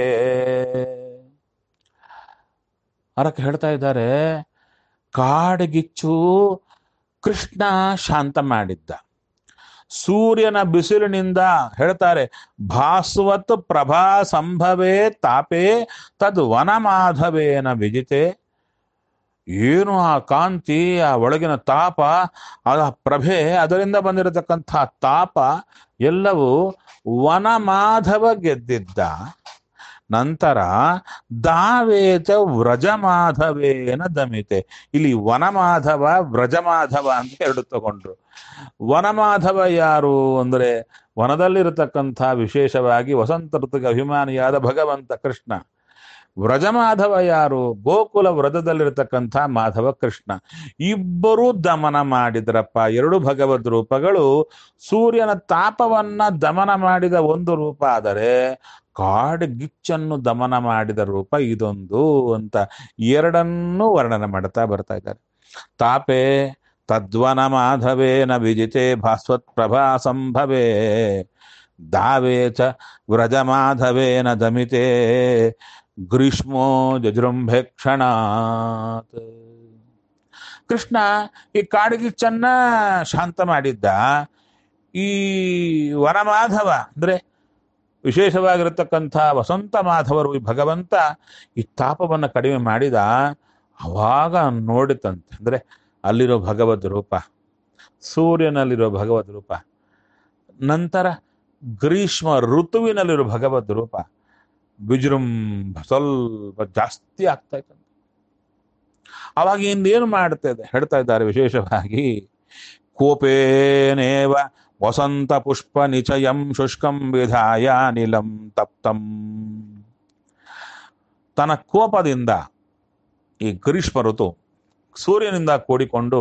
ಅದಕ್ಕೆ ಹೇಳ್ತಾ ಇದ್ದಾರೆ ಕಾಡ್ಗಿಚ್ಚು ಕೃಷ್ಣ ಶಾಂತ ಮಾಡಿದ್ದ ಸೂರ್ಯನ ಬಿಸಿಲಿನಿಂದ ಹೇಳ್ತಾರೆ ಭಾಸ್ವತ್ ಪ್ರಭಾ ಸಂಭವೇ ತಾಪೇ ತದ್ ವನಮಾಧವೇನ ವಿಜಿತೆ ಏನು ಆ ಕಾಂತಿ ಆ ಒಳಗಿನ ತಾಪ ಆ ಪ್ರಭೆ ಅದರಿಂದ ಬಂದಿರತಕ್ಕಂಥ ತಾಪ ಎಲ್ಲವೂ ವನಮಾಧವ ಗೆದ್ದಿದ್ದ ನಂತರ ದಾವೇತ ವ್ರಜಮಾಧವೇನ ದಮಿತೆ ಇಲ್ಲಿ ವನಮಾಧವ ವ್ರಜಮಾಧವ ಅಂತ ಎರಡು ತಗೊಂಡ್ರು ವನಮಾಧವ ಯಾರು ಅಂದರೆ ವನದಲ್ಲಿರತಕ್ಕಂಥ ವಿಶೇಷವಾಗಿ ವಸಂತ ಋತುಗೆ ಅಭಿಮಾನಿಯಾದ ಭಗವಂತ ಕೃಷ್ಣ ವ್ರಜಮಾಧವ ಯಾರು ಗೋಕುಲ ವ್ರತದಲ್ಲಿರತಕ್ಕಂಥ ಮಾಧವ ಕೃಷ್ಣ ಇಬ್ಬರೂ ದಮನ ಮಾಡಿದ್ರಪ್ಪ ಎರಡು ಭಗವದ್ ರೂಪಗಳು ಸೂರ್ಯನ ತಾಪವನ್ನ ದಮನ ಮಾಡಿದ ಒಂದು ರೂಪ ಆದರೆ ಕಾಡ್ಗಿಚ್ಚನ್ನು ದಮನ ಮಾಡಿದ ರೂಪ ಇದೊಂದು ಅಂತ ಎರಡನ್ನೂ ವರ್ಣನೆ ಮಾಡ್ತಾ ಬರ್ತಾ ಇದ್ದಾರೆ ತಾಪೆ ತದ್ವನ ಮಾಧವೇನ ವಿಜಿತೆ ಭಾಸ್ವತ್ ಪ್ರಭಾ ಸಂಭವೇ ದಾವೇ ಚ ವ್ರಜಮಾಧವೇನ ದಮಿತೆ ಗ್ರೀಷ್ಮೋ ಜಜೃಂಭೆ ಕ್ಷಣಾತ್ ಕೃಷ್ಣ ಈ ಕಾಡ್ಗಿಚ್ಚನ್ನ ಶಾಂತ ಮಾಡಿದ್ದ ಈ ವನಮಾಧವ ಅಂದ್ರೆ ವಿಶೇಷವಾಗಿರತಕ್ಕಂಥ ವಸಂತ ಮಾಧವರು ಈ ಭಗವಂತ ಈ ತಾಪವನ್ನು ಕಡಿಮೆ ಮಾಡಿದ ಅವಾಗ ನೋಡಿತಂತೆ ಅಂದ್ರೆ ಅಲ್ಲಿರೋ ಭಗವದ್ ರೂಪ ಸೂರ್ಯನಲ್ಲಿರೋ ಭಗವದ್ ರೂಪ ನಂತರ ಗ್ರೀಷ್ಮ ಋತುವಿನಲ್ಲಿರೋ ಭಗವದ್ ರೂಪ ವಿಜೃಂಭ ಸ್ವಲ್ಪ ಜಾಸ್ತಿ ಆಗ್ತಾ ಇತ್ತಂತೆ ಅವಾಗ ಇನ್ನೇನು ಮಾಡ್ತದೆ ಹೇಳ್ತಾ ಇದ್ದಾರೆ ವಿಶೇಷವಾಗಿ ಕೋಪೇನೇವ ವಸಂತ ಪುಷ್ಪ ನಿಚಯಂ ಶುಷ್ಕಂ ವಿಧಾಯ ನಿಲಂ ತಪ್ತಂ ತನ್ನ ಕೋಪದಿಂದ ಈ ಗ್ರೀಷ್ಮ ಋತು ಸೂರ್ಯನಿಂದ ಕೂಡಿಕೊಂಡು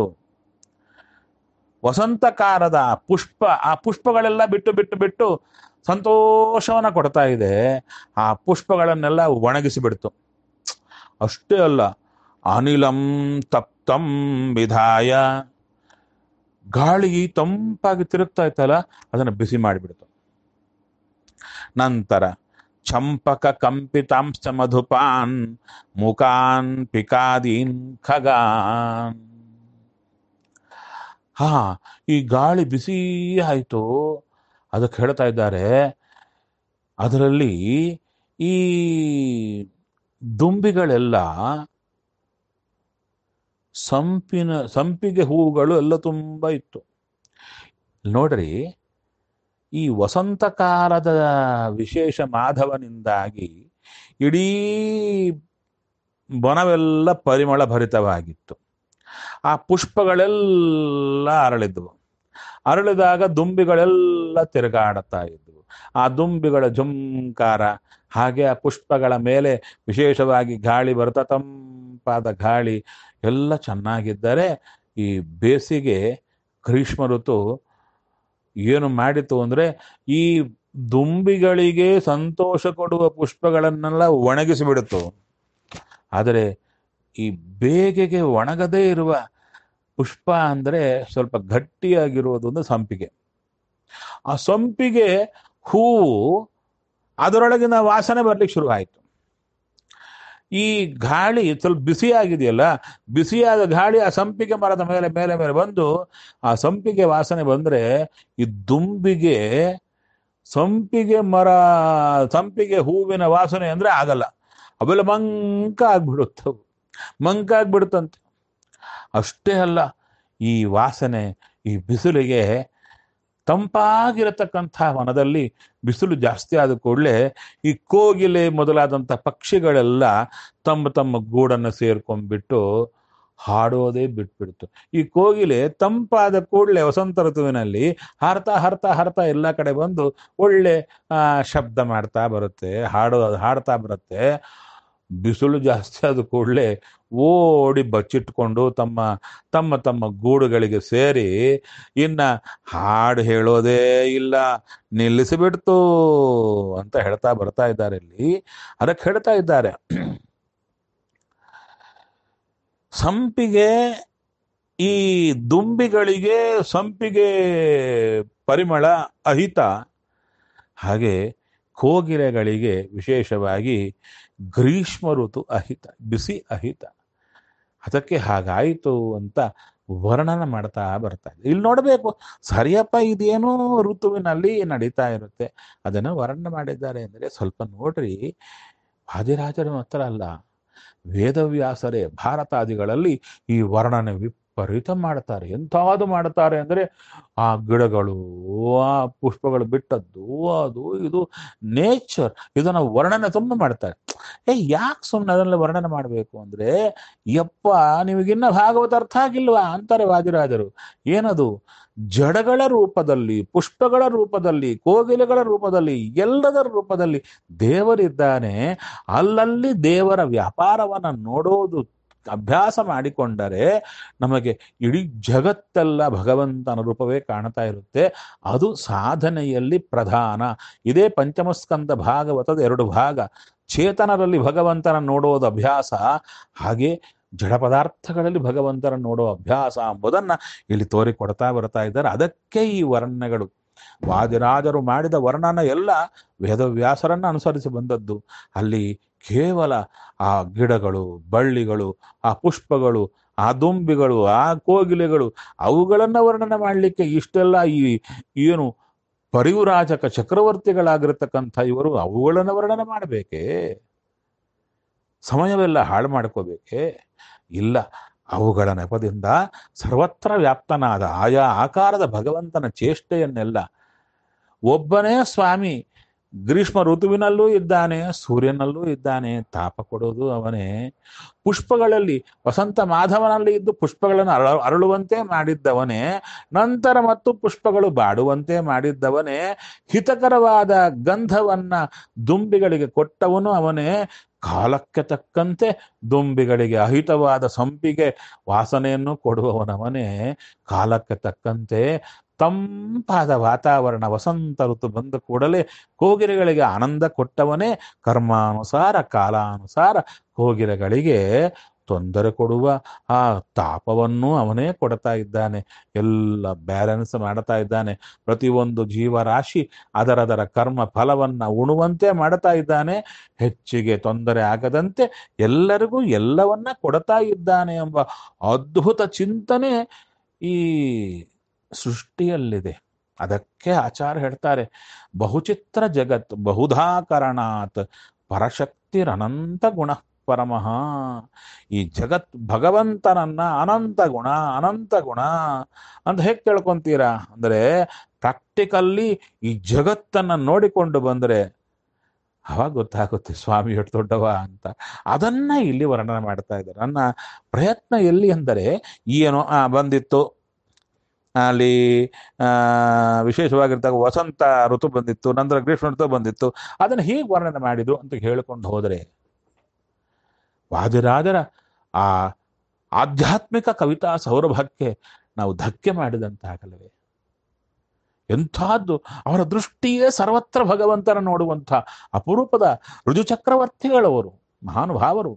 ವಸಂತಕಾಲದ ಪುಷ್ಪ ಆ ಪುಷ್ಪಗಳೆಲ್ಲ ಬಿಟ್ಟು ಬಿಟ್ಟು ಬಿಟ್ಟು ಸಂತೋಷವನ್ನ ಕೊಡ್ತಾ ಇದೆ ಆ ಪುಷ್ಪಗಳನ್ನೆಲ್ಲ ಒಣಗಿಸಿ ಬಿಡ್ತು ಅಷ್ಟೇ ಅಲ್ಲ ಅನಿಲಂ ತಪ್ತಂ ವಿಧಾಯ ಗಾಳಿ ತಂಪಾಗಿ ತಿರುಗ್ತಾ ಇತ್ತಲ್ಲ ಅದನ್ನು ಬಿಸಿ ಮಾಡಿಬಿಡ್ತು ನಂತರ ಚಂಪಕ ಕಂಪಿತಾಂಶ ಮಧುಪಾನ್ ಮುಖಾನ್ ಪಿಕಾದೀನ್ ಖಗಾನ್ ಹಾ ಈ ಗಾಳಿ ಬಿಸಿ ಆಯಿತು ಅದಕ್ಕೆ ಹೇಳ್ತಾ ಇದ್ದಾರೆ ಅದರಲ್ಲಿ ಈ ದುಂಬಿಗಳೆಲ್ಲ ಸಂಪಿನ ಸಂಪಿಗೆ ಹೂವುಗಳು ಎಲ್ಲ ತುಂಬ ಇತ್ತು ನೋಡ್ರಿ ಈ ವಸಂತ ಕಾಲದ ವಿಶೇಷ ಮಾಧವನಿಂದಾಗಿ ಇಡೀ ಬನವೆಲ್ಲ ಪರಿಮಳ ಭರಿತವಾಗಿತ್ತು ಆ ಪುಷ್ಪಗಳೆಲ್ಲ ಅರಳಿದ್ವು ಅರಳಿದಾಗ ದುಂಬಿಗಳೆಲ್ಲ ತಿರುಗಾಡುತ್ತಾ ಇದ್ವು ಆ ದುಂಬಿಗಳ ಝುಂಕಾರ ಹಾಗೆ ಆ ಪುಷ್ಪಗಳ ಮೇಲೆ ವಿಶೇಷವಾಗಿ ಗಾಳಿ ಬರ್ತಾ ತಂಪಾದ ಗಾಳಿ ಎಲ್ಲ ಚೆನ್ನಾಗಿದ್ದರೆ ಈ ಬೇಸಿಗೆ ಗ್ರೀಷ್ಮ ಋತು ಏನು ಮಾಡಿತು ಅಂದ್ರೆ ಈ ದುಂಬಿಗಳಿಗೆ ಸಂತೋಷ ಕೊಡುವ ಪುಷ್ಪಗಳನ್ನೆಲ್ಲ ಒಣಗಿಸಿಬಿಡುತ್ತು ಆದರೆ ಈ ಬೇಗೆಗೆ ಒಣಗದೇ ಇರುವ ಪುಷ್ಪ ಅಂದ್ರೆ ಸ್ವಲ್ಪ ಗಟ್ಟಿಯಾಗಿರುವುದು ಒಂದು ಸಂಪಿಗೆ ಆ ಸಂಪಿಗೆ ಹೂವು ಅದರೊಳಗಿನ ವಾಸನೆ ಬರ್ಲಿಕ್ಕೆ ಶುರು ಆಯಿತು ಈ ಗಾಳಿ ಸ್ವಲ್ಪ ಬಿಸಿಯಾಗಿದೆಯಲ್ಲ ಬಿಸಿಯಾದ ಗಾಳಿ ಆ ಸಂಪಿಗೆ ಮರದ ಮೇಲೆ ಮೇಲೆ ಮೇಲೆ ಬಂದು ಆ ಸಂಪಿಗೆ ವಾಸನೆ ಬಂದ್ರೆ ಈ ದುಂಬಿಗೆ ಸಂಪಿಗೆ ಮರ ಸಂಪಿಗೆ ಹೂವಿನ ವಾಸನೆ ಅಂದ್ರೆ ಆಗಲ್ಲ ಅವೆಲ್ಲ ಮಂಕ ಆಗ್ಬಿಡುತ್ತವು ಮಂಕ ಆಗ್ಬಿಡುತ್ತಂತೆ ಅಷ್ಟೇ ಅಲ್ಲ ಈ ವಾಸನೆ ಈ ಬಿಸಿಲಿಗೆ ತಂಪಾಗಿರತಕ್ಕಂಥ ವನದಲ್ಲಿ ಬಿಸಿಲು ಜಾಸ್ತಿ ಆದ ಕೂಡಲೇ ಈ ಕೋಗಿಲೆ ಮೊದಲಾದಂಥ ಪಕ್ಷಿಗಳೆಲ್ಲ ತಮ್ಮ ತಮ್ಮ ಗೂಡನ್ನು ಸೇರ್ಕೊಂಡ್ಬಿಟ್ಟು ಹಾಡೋದೇ ಬಿಟ್ಬಿಡ್ತು ಈ ಕೋಗಿಲೆ ತಂಪಾದ ಕೂಡಲೇ ವಸಂತ ಋತುವಿನಲ್ಲಿ ಹಾರ್ತಾ ಹಾರ್ತಾ ಹಾರ್ತಾ ಎಲ್ಲ ಕಡೆ ಬಂದು ಒಳ್ಳೆ ಆ, ಶಬ್ದ ಮಾಡ್ತಾ ಬರುತ್ತೆ ಹಾಡೋ ಹಾಡ್ತಾ ಬರುತ್ತೆ ಬಿಸಿಲು ಜಾಸ್ತಿ ಆದ ಕೂಡಲೇ ಓಡಿ ಬಚ್ಚಿಟ್ಕೊಂಡು ತಮ್ಮ ತಮ್ಮ ತಮ್ಮ ಗೂಡುಗಳಿಗೆ ಸೇರಿ ಇನ್ನ ಹಾಡು ಹೇಳೋದೇ ಇಲ್ಲ ನಿಲ್ಲಿಸಿಬಿಡ್ತು ಅಂತ ಹೇಳ್ತಾ ಬರ್ತಾ ಇದ್ದಾರೆ ಇಲ್ಲಿ ಅದಕ್ಕೆ ಹೇಳ್ತಾ ಇದ್ದಾರೆ ಸಂಪಿಗೆ ಈ ದುಂಬಿಗಳಿಗೆ ಸಂಪಿಗೆ ಪರಿಮಳ ಅಹಿತ ಹಾಗೆ ಕೋಗಿಲೆಗಳಿಗೆ ವಿಶೇಷವಾಗಿ ಗ್ರೀಷ್ಮ ಋತು ಅಹಿತ ಬಿಸಿ ಅಹಿತ ಅದಕ್ಕೆ ಹಾಗಾಯಿತು ಅಂತ ವರ್ಣನ ಮಾಡ್ತಾ ಬರ್ತಾ ಇದೆ ಇಲ್ಲಿ ನೋಡಬೇಕು ಸರಿಯಪ್ಪ ಇದೇನೋ ಋತುವಿನಲ್ಲಿ ನಡೀತಾ ಇರುತ್ತೆ ಅದನ್ನು ವರ್ಣನೆ ಮಾಡಿದ್ದಾರೆ ಅಂದರೆ ಸ್ವಲ್ಪ ನೋಡ್ರಿ ವಾದಿರಾಜರ ಮಾತ್ರ ಅಲ್ಲ ವೇದವ್ಯಾಸರೇ ಭಾರತಾದಿಗಳಲ್ಲಿ ಈ ವರ್ಣನೆ ವಿಪರೀತ ಮಾಡ್ತಾರೆ ಎಂಥದ್ದು ಮಾಡ್ತಾರೆ ಅಂದರೆ ಆ ಗಿಡಗಳು ಆ ಪುಷ್ಪಗಳು ಬಿಟ್ಟದ್ದು ಅದು ಇದು ನೇಚರ್ ಇದನ್ನ ವರ್ಣನೆ ತುಂಬ ಮಾಡ್ತಾರೆ ಏ ಯಾಕೆ ಸುಮ್ಮನೆ ಅದನ್ನೆಲ್ಲ ವರ್ಣನೆ ಮಾಡಬೇಕು ಅಂದ್ರೆ ಯಪ್ಪ ನಿಮಗಿನ್ನ ಭಾಗವತ ಅರ್ಥ ಆಗಿಲ್ವಾ ಅಂತಾರೆ ವಾದಿರಾಜರು ಏನದು ಜಡಗಳ ರೂಪದಲ್ಲಿ ಪುಷ್ಪಗಳ ರೂಪದಲ್ಲಿ ಕೋಗಿಲೆಗಳ ರೂಪದಲ್ಲಿ ಎಲ್ಲದರ ರೂಪದಲ್ಲಿ ದೇವರಿದ್ದಾನೆ ಅಲ್ಲಲ್ಲಿ ದೇವರ ವ್ಯಾಪಾರವನ್ನ ನೋಡೋದು ಅಭ್ಯಾಸ ಮಾಡಿಕೊಂಡರೆ ನಮಗೆ ಇಡೀ ಜಗತ್ತೆಲ್ಲ ಭಗವಂತನ ರೂಪವೇ ಕಾಣ್ತಾ ಇರುತ್ತೆ ಅದು ಸಾಧನೆಯಲ್ಲಿ ಪ್ರಧಾನ ಇದೇ ಪಂಚಮಸ್ಕಂದ ಭಾಗವತದ ಎರಡು ಭಾಗ ಚೇತನರಲ್ಲಿ ಭಗವಂತನ ನೋಡೋದು ಅಭ್ಯಾಸ ಹಾಗೆ ಜಡ ಪದಾರ್ಥಗಳಲ್ಲಿ ಭಗವಂತನ ನೋಡೋ ಅಭ್ಯಾಸ ಎಂಬುದನ್ನ ಇಲ್ಲಿ ತೋರಿಕೊಡ್ತಾ ಬರ್ತಾ ಇದ್ದಾರೆ ಅದಕ್ಕೆ ಈ ವರ್ಣನೆಗಳು ವಾದಿರಾಜರು ಮಾಡಿದ ವರ್ಣನ ಎಲ್ಲ ವೇದವ್ಯಾಸರನ್ನ ಅನುಸರಿಸಿ ಬಂದದ್ದು ಅಲ್ಲಿ ಕೇವಲ ಆ ಗಿಡಗಳು ಬಳ್ಳಿಗಳು ಆ ಪುಷ್ಪಗಳು ಆ ದುಂಬಿಗಳು ಆ ಕೋಗಿಲೆಗಳು ಅವುಗಳನ್ನ ವರ್ಣನೆ ಮಾಡಲಿಕ್ಕೆ ಇಷ್ಟೆಲ್ಲ ಈ ಏನು ಪರಿವ್ರಾಜಕ ಚಕ್ರವರ್ತಿಗಳಾಗಿರ್ತಕ್ಕಂಥ ಇವರು ಅವುಗಳನ್ನು ವರ್ಣನೆ ಮಾಡಬೇಕೇ ಸಮಯವೆಲ್ಲ ಹಾಳು ಮಾಡ್ಕೋಬೇಕೇ ಇಲ್ಲ ಅವುಗಳ ನೆಪದಿಂದ ಸರ್ವತ್ರ ವ್ಯಾಪ್ತನಾದ ಆಯಾ ಆಕಾರದ ಭಗವಂತನ ಚೇಷ್ಟೆಯನ್ನೆಲ್ಲ ಒಬ್ಬನೇ ಸ್ವಾಮಿ ಗ್ರೀಷ್ಮ ಋತುವಿನಲ್ಲೂ ಇದ್ದಾನೆ ಸೂರ್ಯನಲ್ಲೂ ಇದ್ದಾನೆ ತಾಪ ಕೊಡೋದು ಅವನೇ ಪುಷ್ಪಗಳಲ್ಲಿ ವಸಂತ ಮಾಧವನಲ್ಲಿ ಇದ್ದು ಪುಷ್ಪಗಳನ್ನು ಅರಳ ಅರಳುವಂತೆ ಮಾಡಿದ್ದವನೇ ನಂತರ ಮತ್ತು ಪುಷ್ಪಗಳು ಬಾಡುವಂತೆ ಮಾಡಿದ್ದವನೇ ಹಿತಕರವಾದ ಗಂಧವನ್ನ ದುಂಬಿಗಳಿಗೆ ಕೊಟ್ಟವನು ಅವನೇ ಕಾಲಕ್ಕೆ ತಕ್ಕಂತೆ ದುಂಬಿಗಳಿಗೆ ಅಹಿತವಾದ ಸಂಪಿಗೆ ವಾಸನೆಯನ್ನು ಕೊಡುವವನವನೇ ಕಾಲಕ್ಕೆ ತಕ್ಕಂತೆ ತಂಪಾದ ವಾತಾವರಣ ವಸಂತ ಋತು ಬಂದ ಕೂಡಲೇ ಕೋಗಿಲೆಗಳಿಗೆ ಆನಂದ ಕೊಟ್ಟವನೇ ಕರ್ಮಾನುಸಾರ ಕಾಲಾನುಸಾರ ಕೋಗಿಲೆಗಳಿಗೆ ತೊಂದರೆ ಕೊಡುವ ಆ ತಾಪವನ್ನು ಅವನೇ ಕೊಡ್ತಾ ಇದ್ದಾನೆ ಎಲ್ಲ ಬ್ಯಾಲೆನ್ಸ್ ಮಾಡ್ತಾ ಇದ್ದಾನೆ ಪ್ರತಿಯೊಂದು ಜೀವರಾಶಿ ಅದರದರ ಕರ್ಮ ಫಲವನ್ನ ಉಣುವಂತೆ ಮಾಡ್ತಾ ಇದ್ದಾನೆ ಹೆಚ್ಚಿಗೆ ತೊಂದರೆ ಆಗದಂತೆ ಎಲ್ಲರಿಗೂ ಎಲ್ಲವನ್ನ ಕೊಡ್ತಾ ಇದ್ದಾನೆ ಎಂಬ ಅದ್ಭುತ ಚಿಂತನೆ ಈ ಸೃಷ್ಟಿಯಲ್ಲಿದೆ ಅದಕ್ಕೆ ಆಚಾರ ಹೇಳ್ತಾರೆ ಬಹುಚಿತ್ರ ಜಗತ್ ಬಹುಧಾಕರಣಾತ್ ಪರಶಕ್ತಿರನಂತ ಗುಣ ಪರಮಃ ಈ ಜಗತ್ ಭಗವಂತನನ್ನ ಅನಂತ ಗುಣ ಅನಂತ ಗುಣ ಅಂತ ಹೇಗೆ ತಿಳ್ಕೊಂತೀರಾ ಅಂದ್ರೆ ಪ್ರಾಕ್ಟಿಕಲ್ಲಿ ಈ ಜಗತ್ತನ್ನ ನೋಡಿಕೊಂಡು ಬಂದ್ರೆ ಅವಾಗ ಗೊತ್ತಾಗುತ್ತೆ ಸ್ವಾಮಿ ಎಷ್ಟು ದೊಡ್ಡವ ಅಂತ ಅದನ್ನ ಇಲ್ಲಿ ವರ್ಣನೆ ಮಾಡ್ತಾ ಇದ್ದಾರೆ ನನ್ನ ಪ್ರಯತ್ನ ಎಲ್ಲಿ ಅಂದರೆ ಏನೋ ಆ ಬಂದಿತ್ತು ಅಲ್ಲಿ ಆ ವಿಶೇಷವಾಗಿರ್ತಕ್ಕ ವಸಂತ ಋತು ಬಂದಿತ್ತು ನಂತರ ಗ್ರೀಷ್ಮ ಋತು ಬಂದಿತ್ತು ಅದನ್ನು ಹೀಗೆ ವರ್ಣನೆ ಮಾಡಿದ್ರು ಅಂತ ಹೇಳಿಕೊಂಡು ಹೋದರೆ ವಾದಿರಾಜರ ಆ ಆಧ್ಯಾತ್ಮಿಕ ಕವಿತಾ ಸೌರಭಕ್ಕೆ ನಾವು ಧಕ್ಕೆ ಮಾಡಿದಂತಾಗಲವೇ ಎಂಥದ್ದು ಅವರ ದೃಷ್ಟಿಯೇ ಸರ್ವತ್ರ ಭಗವಂತನ ನೋಡುವಂಥ ಅಪರೂಪದ ಋಜು ಚಕ್ರವರ್ತಿಗಳವರು ಮಹಾನುಭಾವರು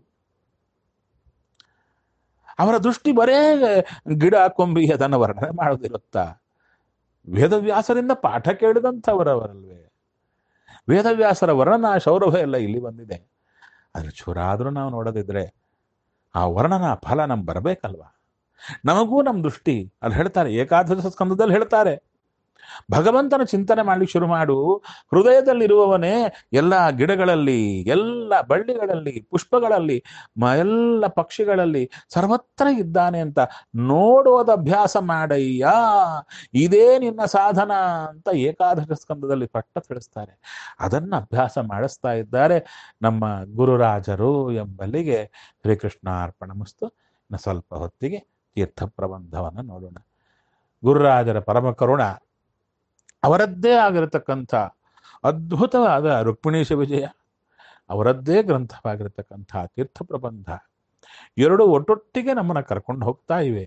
ಅವರ ದೃಷ್ಟಿ ಬರೇ ಗಿಡ ಕೊಂಬಿ ಅದನ್ನು ವರ್ಣನೆ ಮಾಡೋದಿರುತ್ತಾ ವೇದವ್ಯಾಸರಿಂದ ಪಾಠ ಕೇಳಿದಂಥವರವರಲ್ವೇ ವೇದವ್ಯಾಸರ ವರ್ಣನ ಸೌರಭ ಎಲ್ಲ ಇಲ್ಲಿ ಬಂದಿದೆ ಅದ್ರ ಚೂರಾದರೂ ನಾವು ನೋಡದಿದ್ರೆ ಆ ವರ್ಣನ ಫಲ ನಮ್ಗೆ ಬರಬೇಕಲ್ವಾ ನಮಗೂ ನಮ್ಮ ದೃಷ್ಟಿ ಅಲ್ಲಿ ಹೇಳ್ತಾರೆ ಏಕಾದಶ ಸ್ಕಂದದಲ್ಲಿ ಹೇಳ್ತಾರೆ ಭಗವಂತನ ಚಿಂತನೆ ಮಾಡ್ಲಿಕ್ಕೆ ಶುರು ಮಾಡು ಹೃದಯದಲ್ಲಿರುವವನೇ ಎಲ್ಲ ಗಿಡಗಳಲ್ಲಿ ಎಲ್ಲ ಬಳ್ಳಿಗಳಲ್ಲಿ ಪುಷ್ಪಗಳಲ್ಲಿ ಮ ಎಲ್ಲ ಪಕ್ಷಿಗಳಲ್ಲಿ ಸರ್ವತ್ರ ಇದ್ದಾನೆ ಅಂತ ನೋಡೋದ ಅಭ್ಯಾಸ ಮಾಡಯ್ಯ ಇದೇ ನಿನ್ನ ಸಾಧನ ಅಂತ ಏಕಾದಶ ಸ್ಕಂದದಲ್ಲಿ ಪಟ್ಟ ತಿಳಿಸ್ತಾರೆ ಅದನ್ನ ಅಭ್ಯಾಸ ಮಾಡಿಸ್ತಾ ಇದ್ದಾರೆ ನಮ್ಮ ಗುರುರಾಜರು ಎಂಬಲ್ಲಿಗೆ ಶ್ರೀಕೃಷ್ಣ ಅರ್ಪಣಮಸ್ತು ಇನ್ನು ಸ್ವಲ್ಪ ಹೊತ್ತಿಗೆ ತೀರ್ಥ ಪ್ರಬಂಧವನ್ನು ನೋಡೋಣ ಗುರುರಾಜರ ಪರಮ ಕರುಣ ಅವರದ್ದೇ ಆಗಿರತಕ್ಕಂಥ ಅದ್ಭುತವಾದ ರುಕ್ಮಿಣೀಶ ವಿಜಯ ಅವರದ್ದೇ ಗ್ರಂಥವಾಗಿರತಕ್ಕಂಥ ತೀರ್ಥ ಪ್ರಬಂಧ ಎರಡು ಒಟ್ಟೊಟ್ಟಿಗೆ ನಮ್ಮನ್ನು ಕರ್ಕೊಂಡು ಹೋಗ್ತಾ ಇವೆ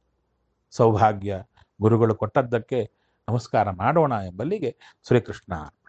ಸೌಭಾಗ್ಯ ಗುರುಗಳು ಕೊಟ್ಟದ್ದಕ್ಕೆ ನಮಸ್ಕಾರ ಮಾಡೋಣ ಎಂಬಲ್ಲಿಗೆ ಶ್ರೀಕೃಷ್ಣ